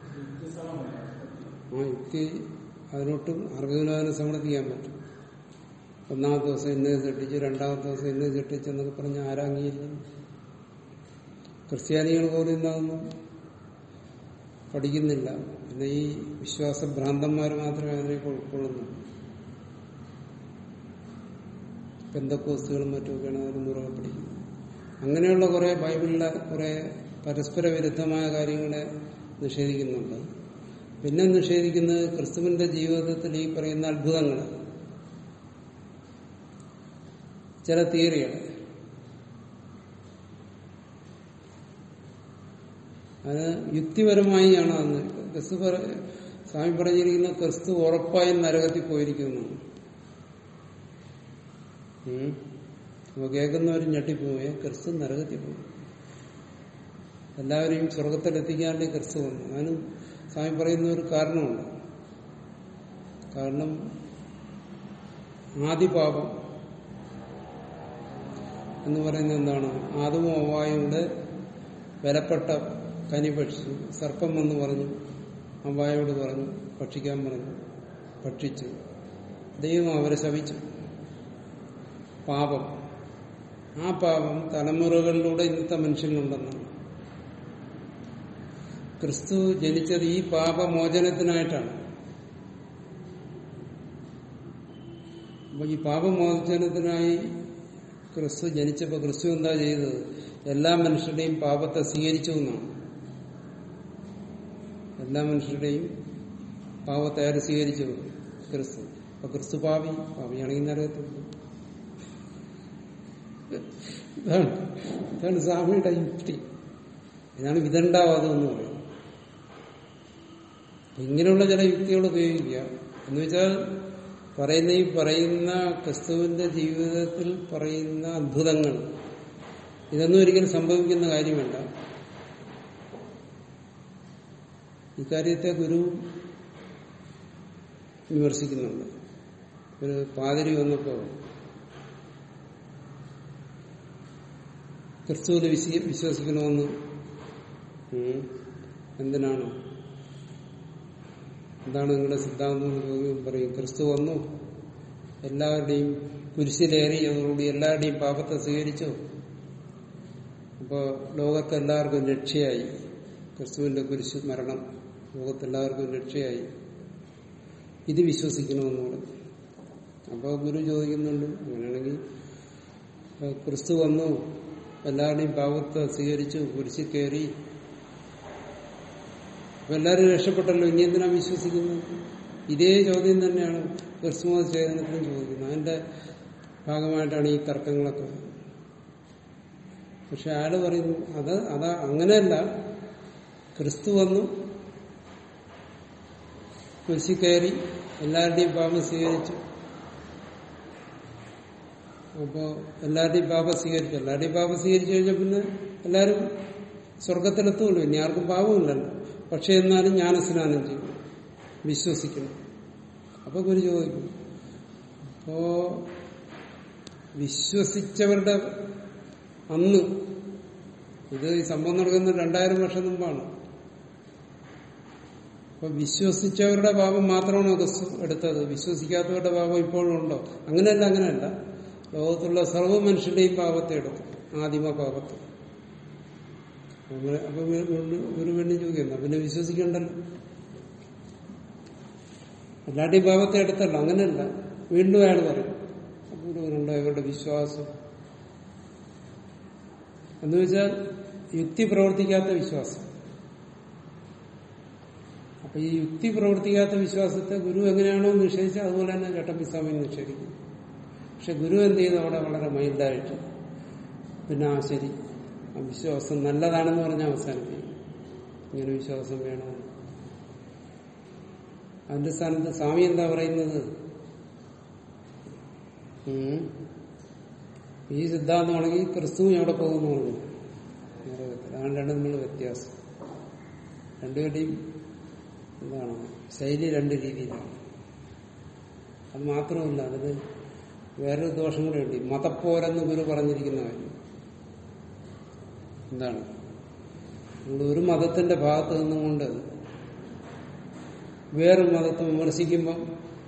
ആ യുക്തി അതിനൊട്ടും ആർക്കെങ്കിലും അതിനെ സമർത്ഥിക്കാൻ പറ്റും ഒന്നാമത്തെ ദിവസം ഇന്നത് സൃഷ്ടിച്ചു രണ്ടാമത്തെ ദിവസം ഇന്നത് സൃഷ്ടിച്ചു എന്നൊക്കെ പറഞ്ഞ് ആരാംഗീകരിക്കുന്നു ക്രിസ്ത്യാനികൾ പോലും ഇന്നതൊന്നും പഠിക്കുന്നില്ല പിന്നെ ഈ വിശ്വാസഭ്രാന്തന്മാർ മാത്രമേ അതിനെ ഉൾക്കൊള്ളുന്നു ബന്ധക്കോസ്തുകളും മറ്റുമൊക്കെയാണ് അതിന് മുറകെ പഠിക്കുന്നത് അങ്ങനെയുള്ള കുറെ ബൈബിളിലെ കുറെ പരസ്പര വിരുദ്ധമായ കാര്യങ്ങളെ നിഷേധിക്കുന്നുണ്ട് പിന്നെ നിഷേധിക്കുന്നത് ക്രിസ്തുവിന്റെ ജീവിതത്തിൽ ഈ പറയുന്ന അത്ഭുതങ്ങൾ ചില തിയറികൾ അത് യുക്തിപരമായി ആണ് അന്ന് ക്രിസ്തു പറ- സ്വാമി പറഞ്ഞിരിക്കുന്ന ക്രിസ്തു ഉറപ്പായും നരകത്തിൽ പോയിരിക്കുന്നു ഉം. അപ്പൊ കേൾക്കുന്നവരും ഞെട്ടിപ്പോയി ക്രിസ്തു നരകത്തിൽ പോയി എല്ലാവരെയും സ്വർഗത്തിലെത്തിക്കാണ്ട് ക്രിസ്തു വന്നു അതിനും സ്വാമി പറയുന്ന ഒരു കാരണമുണ്ട് കാരണം ആദിപാപം എന്ന് പറയുന്നത് എന്താണ് ആദവും അവായുടെ വിലപ്പെട്ട കനി ഭക്ഷിച്ചു സർപ്പം എന്ന് പറഞ്ഞു അവായോട് പറഞ്ഞു ഭക്ഷിക്കാൻ പറഞ്ഞു ഭക്ഷിച്ചു ദൈവം അവരെ ശപിച്ചു പാപം ആ പാപം തലമുറകളിലൂടെ ഇന്നത്തെ മനുഷ്യനുണ്ടെന്നാണ് ക്രിസ്തു ജനിച്ചത് ഈ പാപമോചനത്തിനായിട്ടാണ് അപ്പൊ ഈ പാപമോചനത്തിനായി ക്രിസ്തു ജനിച്ചപ്പോൾ ക്രിസ്തു എന്താ ചെയ്തത് എല്ലാ മനുഷ്യരുടെയും പാപത്തെ സ്വീകരിച്ചു എന്നാണ് എല്ലാ മനുഷ്യരുടെയും പാപത്തെ ആര് സ്വീകരിച്ചു ക്രിസ്തു അപ്പൊ ക്രിസ്തു പാപി പാപിയാണെങ്കിൽ നരകത്തിൽ പോകും. ഇതാണ് ഇതാണ് സ്വാമിയുടെ യുക്തി ഇതാണ് വിദണ്ഡാവാദം എന്ന് പറയുന്നത് ഇങ്ങനെയുള്ള ചില യുക്തികൾ ഉപയോഗിക്കുക എന്ന് വെച്ചാൽ പറയുന്ന ഈ പറയുന്ന ക്രിസ്തുവിന്റെ ജീവിതത്തിൽ പറയുന്ന അത്ഭുതങ്ങൾ ഇതൊന്നും ഒരിക്കലും സംഭവിക്കുന്ന കാര്യമല്ല ഇക്കാര്യത്തെ ഗുരു വിമർശിക്കുന്നുണ്ട് ഒരു പാതിരി വന്നപ്പോ ക്രിസ്തുവിൽ വിശ്വസിക്കണമെന്ന് ഉം. എന്തിനാണ് എന്താണ് നിങ്ങളുടെ സിദ്ധാന്തം എന്ന് ചോദ്യം പറയും ക്രിസ്തു വന്നു എല്ലാവരുടെയും കുരിശിലേറി അതോടുകൂടി എല്ലാവരുടെയും പാപത്തെ സ്വീകരിച്ചു അപ്പോൾ ലോകർക്ക് എല്ലാവർക്കും രക്ഷയായി ക്രിസ്തുവിന്റെ കുരിശ് മരണം ലോകത്തെല്ലാവർക്കും രക്ഷയായി ഇത് വിശ്വസിക്കണമെന്ന് പറഞ്ഞു അപ്പോൾ ഗുരു ചോദിക്കുന്നുണ്ട് അങ്ങനെയാണെങ്കിൽ ഏഹ്, ക്രിസ്തു വന്നു എല്ലാവരുടെയും പാപത്തെ സ്വീകരിച്ചു കുരിശിൽ കയറി അപ്പൊ എല്ലാവരും രക്ഷപ്പെട്ടല്ലോ ഇനി എന്തിനാ വിശ്വസിക്കുന്നത് ഇതേ ചോദ്യം തന്നെയാണ് ക്രിസ്തുമത ചേതനത്തിലും ചോദിക്കുന്നത് അതിന്റെ ഭാഗമായിട്ടാണ് ഈ തർക്കങ്ങളൊക്കെ പക്ഷെ അയാള് പറയുന്നു അത് അതാ അങ്ങനെയല്ല ക്രിസ്തു വന്നു കുരിശി കയറി എല്ലാവരുടെയും പാപം സ്വീകരിച്ചു അപ്പോ എല്ലാവരുടെയും പാപം സ്വീകരിച്ചു എല്ലാവരുടെയും പാപം സ്വീകരിച്ചു കഴിഞ്ഞാൽ പിന്നെ എല്ലാവരും സ്വർഗത്തിലെത്തുമല്ലോ ഇനി ആർക്കും പാപമില്ലല്ലോ പക്ഷെ എന്നാലും ജ്ഞാനസ്നാനം ചെയ്യും വിശ്വസിക്കണം അപ്പൊ ഗുരു ചോദിക്കും അപ്പോ വിശ്വസിച്ചവരുടെ അന്ന് ഇത് ഈ സംഭവം നടക്കുന്ന രണ്ടായിരം വർഷം മുമ്പാണ് അപ്പൊ വിശ്വസിച്ചവരുടെ പാപം മാത്രമാണോ ക്രിസ്തു എടുത്തത് വിശ്വസിക്കാത്തവരുടെ പാപം ഇപ്പോഴും ഉണ്ടോ അങ്ങനെയല്ല അങ്ങനെയല്ല ലോകത്തുള്ള സർവ്വ മനുഷ്യരുടെയും പാപത്തെ എടുത്തു ആദിമ പാപത്തെ അങ്ങനെ അപ്പൊ ഒരു വേണ്ടി ചോദിക്കുന്ന പിന്നെ വിശ്വസിക്കണ്ടല്ലോ എല്ലാവരുടെയും പാപത്തെ എടുത്തല്ലോ അങ്ങനെയല്ല വീണ്ടും അയാൾ പറയും അപ്പൊ ഇവരുണ്ടോ ഇവരുടെ വിശ്വാസം എന്ന് വെച്ചാൽ യുക്തി പ്രവർത്തിക്കാത്ത വിശ്വാസം അപ്പൊ ഈ യുക്തി പ്രവർത്തിക്കാത്ത വിശ്വാസത്തെ ഗുരു എങ്ങനെയാണോ നിഷേധിച്ചത് അതുപോലെ തന്നെ ചട്ടമ്പിസ്വാമി നിഷേധിക്കും പക്ഷെ ഗുരു എന്ത് ചെയ്തു അവിടെ വളരെ മൈൽഡായിട്ട് പിന്നെ ആ ശരി ആ വിശ്വാസം നല്ലതാണെന്ന് പറഞ്ഞാൽ അവസാനിപ്പിക്കും ഇങ്ങനെ വിശ്വാസം വേണമെന്ന് അതിന്റെ സ്ഥാനത്ത് സ്വാമി എന്താ പറയുന്നത് ഉം. ഈ സിദ്ധാന്തമാണെങ്കിൽ ക്രിസ്തുവും എവിടെ പോകുന്നു പറഞ്ഞു അതാണ് രണ്ടും തമ്മിലുള്ള വ്യത്യാസം രണ്ടുപേരുടെയും എന്താണ് ശൈലി രണ്ട് രീതിയിലാണ് അത് മാത്രമല്ല അതിന് വേറൊരു ദോഷം കൂടെ ഉണ്ട് മതപ്പോരെന്ന് ഗുരു പറഞ്ഞിരിക്കുന്ന കാര്യം എന്താണ് നമ്മൾ ഒരു മതത്തിന്റെ ഭാഗത്ത് നിന്നുകൊണ്ട് വേറൊരു മതത്തെ വിമർശിക്കുമ്പോൾ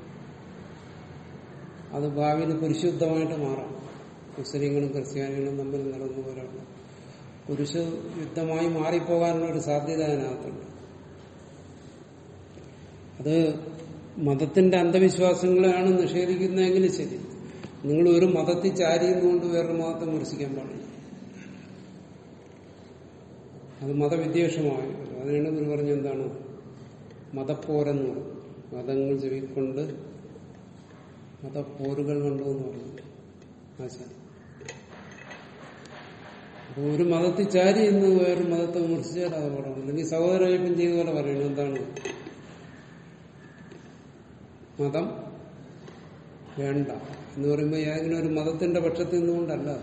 അത് ഭാവിയിൽ പരിശുദ്ധമായിട്ട് മാറാം മുസ്ലിങ്ങളും ക്രിസ്ത്യാനികളും തമ്മിൽ നടന്നു പോരാണ് പുരുഷ യുദ്ധമായി മാറിപ്പോകാനുള്ള ഒരു സാധ്യത അതിനകത്തുണ്ട് അത് മതത്തിന്റെ അന്ധവിശ്വാസങ്ങളെയാണ് നിഷേധിക്കുന്നതെങ്കിൽ ശരി നിങ്ങൾ ഒരു മതത്തിൽ ചാരിയുന്നുകൊണ്ട് വേറൊരു മതത്തെ വിമർശിക്കാൻ പാടില്ല അത് മതവിദ്വേഷമായി വരും. അതിനാണ് ഗുരു പറഞ്ഞ എന്താണ് മതപ്പോരെന്ന് പറയും മതങ്ങൾ ചെവിക്കൊണ്ട് മതപ്പോരുകൾ കണ്ടു എന്ന് പറഞ്ഞു ആശാൻ അപ്പൊ ഒരു മതത്തിൽ ചാരി എന്ന് വേറൊരു മതത്തെ വിമർശിച്ചാൽ അത് പറയണം അല്ലെങ്കിൽ സഹോദരയപ്പം ചെയ്ത പോലെ പറയണം എന്താണ് മതം വേണ്ട എന്ന് പറയുമ്പോൾ ഏതെങ്കിലും ഒരു മതത്തിന്റെ പക്ഷത്തിൽ നിന്നുകൊണ്ടല്ല അത്.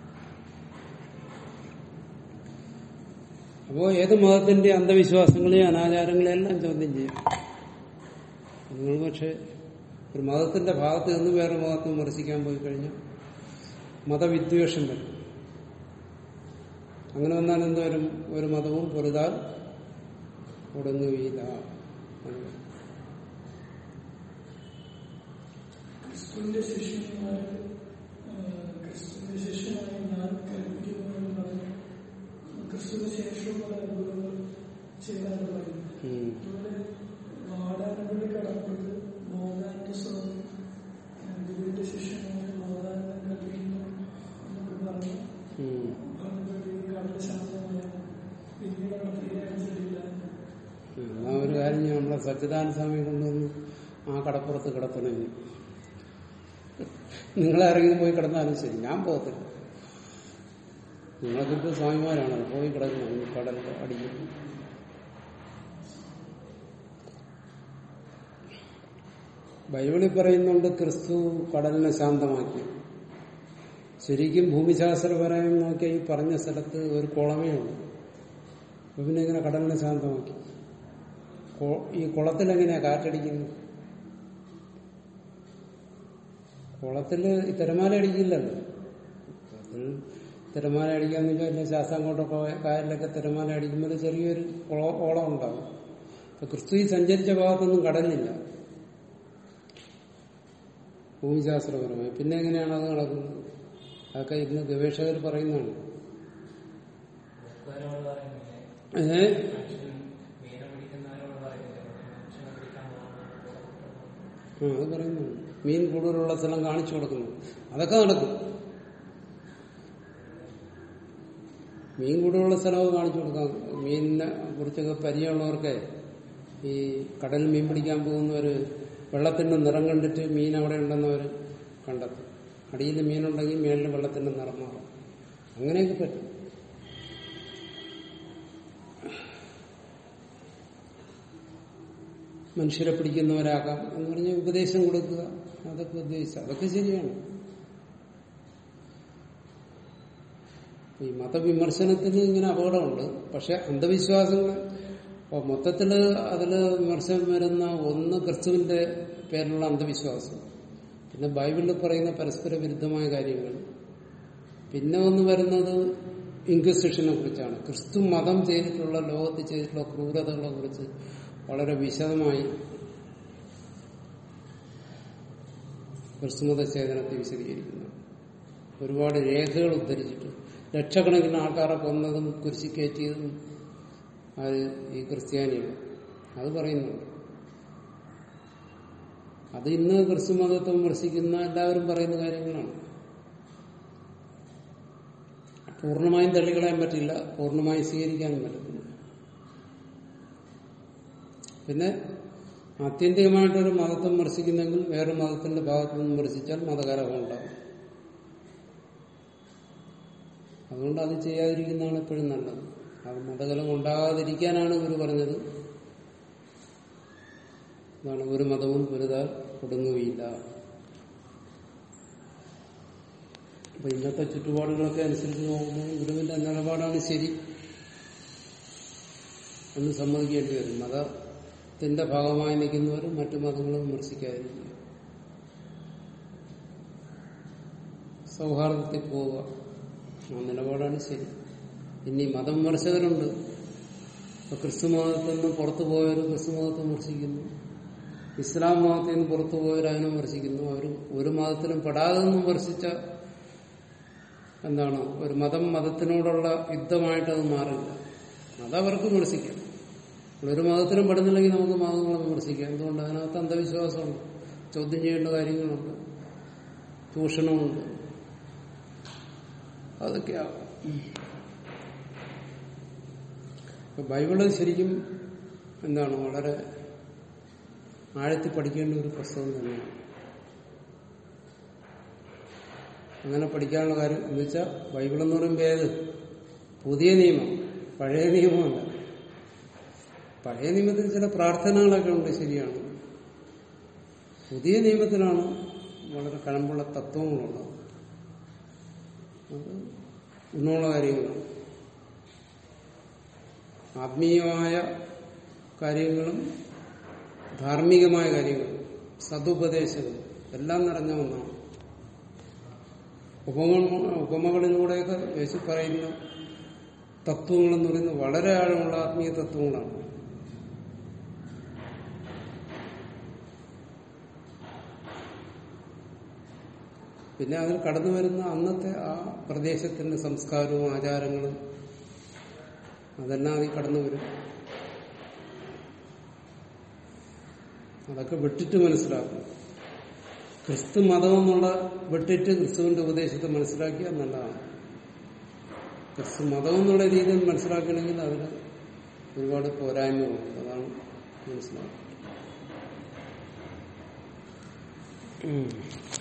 അപ്പോ ഏത് മതത്തിന്റെ അന്ധവിശ്വാസങ്ങളെയും അനാചാരങ്ങളെയും എല്ലാം ചോദ്യം ചെയ്യും നിങ്ങൾ പക്ഷെ ഒരു മതത്തിന്റെ ഭാഗത്ത് നിന്ന് വേറെ മതത്തെ വിമർശിക്കാൻ പോയി കഴിഞ്ഞാൽ മതവിദ്വേഷം വരും അങ്ങനെ വന്നാൽ എന്തോരും ഒരു മതവും പൊറുതാൽ ഒടുങ്ങുകയില്ല എന്ന് പറയും. ക്രിസ്തുവിന്റെ ശിഷ്യന്മാർ ക്രിസ്തുവിന്റെ ശിഷ്യനായി ഞാൻ കൽപ്പിക്കുന്നു എന്ന് പറഞ്ഞു ക്രിസ്തുവിന് ശേഷമുള്ള ഗുരുക്കൾ ചെയ്താൽ പറയുന്നു ഉം. അതുപോലെ വാടാനപ്പള്ളി കടപ്പുറത്ത് മോഹനാനന്ദ സ്വാമി ഗുരുവിന്റെ ശിഷ്യനായ മോഹനാനന്ദൻ കൽപ്പിക്കുന്നു എന്നൊക്കെ പറഞ്ഞു ഉം. പറഞ്ഞപ്പോഴത്തേക്ക് കടൽ ശാന്തമായ പിന്നീട് അവിടെ തീരെ അനുസരിക്കില്ല എന്നാ ഒരു കാര്യം ഞാൻ നമ്മളെ സച്ചിദാനന്ദ സ്വാമി കൊണ്ടുവന്ന് ആ കടപ്പുറത്ത് കിടത്തണം ഇനി. നിങ്ങളാരെങ്കിലും പോയി കിടന്നാലും ശരി ഞാൻ പോകത്തില്ല നിങ്ങൾക്കിപ്പോ സ്വാമിമാരാണ് പോയി കിടക്കണം ഈ കടൽ അടിക്കും ബൈബിളിൽ പറയുന്നുണ്ട് ക്രിസ്തു കടലിനെ ശാന്തമാക്കി ശരിക്കും ഭൂമിശാസ്ത്രപരമായി നോക്കിയാൽ ഈ പറഞ്ഞ സ്ഥലത്ത് ഒരു കുളമേ ഉള്ളൂ അപ്പൊ പിന്നെ ഇങ്ങനെ കടലിനെ ശാന്തമാക്കി കൊ- ഈ കുളത്തിലെങ്ങനെയാ കാറ്റടിക്കുന്നത് കുളത്തില് ഈ തിരമാല അടിക്കില്ലല്ലോ അതിൽ തിരമാല അടിക്കാന്ന് വെച്ചാൽ എല്ലാം ശാസ്താംകോട്ടൊക്കെ കായലിലൊക്കെ തിരമാല അടിക്കുമ്പോൾ ചെറിയൊരു ഓള- ഓളം ഉണ്ടാവും അപ്പൊ ക്രിസ്തു ഈ സഞ്ചരിച്ച ഭാഗത്തൊന്നും കടലില്ല ഭൂമിശാസ്ത്രപരമായി പിന്നെ എങ്ങനെയാണ് അത് നടക്കുന്നത് അതൊക്കെ ഇന്ന് ഗവേഷകർ പറയുന്നതാണ് ബുക്കുകാരോട് പറയുന്നില്ലേ ഏ മനുഷ്യൻ മീനെ പിടിക്കുന്നവരോട് പറയുന്നില്ലേ മനുഷ്യനെ പിടിക്കാൻ പോകുന്നത് ആ അത് പറയുന്നു മീൻ കൂടുതലുള്ള സ്ഥലം കാണിച്ചു കൊടുക്കുന്നു അതൊക്കെ നടക്കും മീൻ കൂടുതലുള്ള സ്ഥലമൊക്കെ കാണിച്ചു കൊടുക്കാം മീനിനെ കുറിച്ചൊക്കെ പരിചയമുള്ളവർക്ക് ഈ കടലിൽ മീൻ പിടിക്കാൻ പോകുന്നവര് വെള്ളത്തിന്റെ നിറം കണ്ടിട്ട് മീൻ അവിടെ ഉണ്ടെന്ന് അവർ കണ്ടെത്തും അടിയിൽ മീനുണ്ടെങ്കിൽ മേളിൽ വെള്ളത്തിന്റെ നിറം മാറും അങ്ങനെയൊക്കെ പറ്റും മനുഷ്യരെ പിടിക്കുന്നവരാകാം എന്ന് പറഞ്ഞ് ഉപദേശം കൊടുക്കുക അതൊക്കെ ഉദ്ദേശിച്ച അതൊക്കെ ശരിയാണ് ഈ മതവിമർശനത്തിന് ഇങ്ങനെ അപകടമുണ്ട് പക്ഷെ അന്ധവിശ്വാസങ്ങൾ ഇപ്പൊ മൊത്തത്തില് അതില് വിമർശനം വരുന്ന ഒന്ന് ക്രിസ്തുവിന്റെ പേരിലുള്ള അന്ധവിശ്വാസം പിന്നെ ബൈബിളിൽ പറയുന്ന പരസ്പര വിരുദ്ധമായ കാര്യങ്ങൾ പിന്നെ ഒന്ന് വരുന്നത് ഇൻക്വിസിഷനെ കുറിച്ചാണ് ക്രിസ്തു മതം ചെയ്തിട്ടുള്ള ലോകത്ത് ചെയ്തിട്ടുള്ള ക്രൂരതകളെ കുറിച്ച് വളരെ വിശദമായി ക്രിസ്തുമത ചേതനത്തെ വിശദീകരിക്കുന്നു ഒരുപാട് രേഖകൾ ഉദ്ധരിച്ചിട്ട് ലക്ഷക്കണക്കിന് ആൾക്കാരെ കൊന്നതും കുരിശി കയറ്റിയതും അത് ഈ ക്രിസ്ത്യാനികൾ അത് പറയുന്നുണ്ട് അത് ഇന്ന് ക്രിസ്തു മതത്തെ വിമർശിക്കുന്ന എല്ലാവരും പറയുന്ന കാര്യങ്ങളാണ് പൂർണ്ണമായും തള്ളിക്കളയാൻ പറ്റില്ല പൂർണ്ണമായും സ്വീകരിക്കാനും പറ്റത്തില്ല പിന്നെ ആത്യന്തികമായിട്ടൊരു മതത്തെ വിമർശിക്കുന്നെങ്കിൽ വേറെ മതത്തിന്റെ ഭാഗത്ത് നിന്ന് വിമർശിച്ചാൽ മതകലഹം ഉണ്ടാകും അതുകൊണ്ട് അത് ചെയ്യാതിരിക്കുന്നതാണ് എപ്പോഴും നല്ലത് അത് മതകലം ഉണ്ടാകാതിരിക്കാനാണ് ഗുരു പറഞ്ഞത് അതാണ് ഒരു മതവും പൊരുതാൽ കൊടുങ്ങുകയില്ല അപ്പൊ ഇന്നത്തെ ചുറ്റുപാടുകളൊക്കെ അനുസരിച്ച് നോക്കുമ്പോൾ ഗുരുവിന്റെ നിലപാടാണ് ശരി എന്ന് സമ്മതിക്കേണ്ടി വരും മതത്തിന്റെ ഭാഗമായി നിൽക്കുന്നവരും മറ്റു മതങ്ങളെ വിമർശിക്കാതിരിക്കുക സൗഹാർദ്ദത്തിൽ പോവുക ആ നിലപാടാണ് ശരി ഇനി മതവിമർശകരുണ്ട് ഇപ്പൊ ക്രിസ്തു മതത്തിൽ നിന്ന് പുറത്തു പോയവർ ക്രിസ്തു മതത്തെ വിമർശിക്കുന്നു ഇസ്ലാം മതത്തിൽ നിന്ന് പുറത്തു പോയവർ അതിനെ വിമർശിക്കുന്നു അവർ ഒരു മതത്തിലും പെടാതെ നിന്ന് വിമർശിച്ച എന്താണ് ഒരു മതം മതത്തിനോടുള്ള യുദ്ധമായിട്ട് അത് മാറില്ല അതവർക്ക് വിമർശിക്കാം ഒരു മതത്തിലും പെടുന്നില്ലെങ്കിൽ നമുക്ക് മതങ്ങളെ വിമർശിക്കാം എന്തുകൊണ്ട് അതിനകത്ത് അന്ധവിശ്വാസമുണ്ട് ചോദ്യം ചെയ്യേണ്ട കാര്യങ്ങളുണ്ട് ചൂഷണമുണ്ട് അതൊക്കെയാവും അപ്പൊ ബൈബിള് ശരിക്കും എന്താണ് വളരെ ആഴത്തിൽ പഠിക്കേണ്ട ഒരു പുസ്തകം തന്നെയാണ് അങ്ങനെ പഠിക്കാനുള്ള കാര്യം എന്ന് വെച്ചാൽ ബൈബിൾ എന്ന് പറയുമ്പോൾ ഏത് പുതിയ നിയമം പഴയ നിയമമല്ല പഴയ നിയമത്തിൽ ചില പ്രാർത്ഥനകളൊക്കെ ഉണ്ട് ശരിയാണ് പുതിയ നിയമത്തിലാണ് വളരെ കഴമ്പുള്ള തത്വങ്ങളുള്ളത് അത് ഗുണമുള്ള കാര്യങ്ങളാണ് ആത്മീയമായ കാര്യങ്ങളും ധാർമ്മികമായ കാര്യങ്ങളും സതുപദേശങ്ങളും എല്ലാം നിറഞ്ഞ ഒന്നാണ് ഉപമ ഉപമകളിലൂടെയൊക്കെ യേശു പറയുന്ന തത്വങ്ങളെന്ന് പറയുന്നത് വളരെ ആഴമുള്ള ആത്മീയ തത്വങ്ങളാണ് പിന്നെ അതിൽ കടന്നു വരുന്ന അന്നത്തെ ആ പ്രദേശത്തിന്റെ സംസ്കാരവും ആചാരങ്ങളും അതെല്ലാം അതിൽ കടന്നു വരും അതൊക്കെ വിട്ടിട്ട് മനസ്സിലാക്കണം ക്രിസ്തു മതം എന്നുള്ള വിട്ടിട്ട് ക്രിസ്തുവിന്റെ ഉപദേശത്തെ മനസ്സിലാക്കിയാൽ നല്ലതാണ് ക്രിസ്തു മതം എന്നുള്ള രീതിയിൽ മനസ്സിലാക്കണമെങ്കിൽ അതിന് ഒരുപാട് പോരായ്മകളുണ്ട് അതാണ് മനസ്സിലാക്കുന്നത്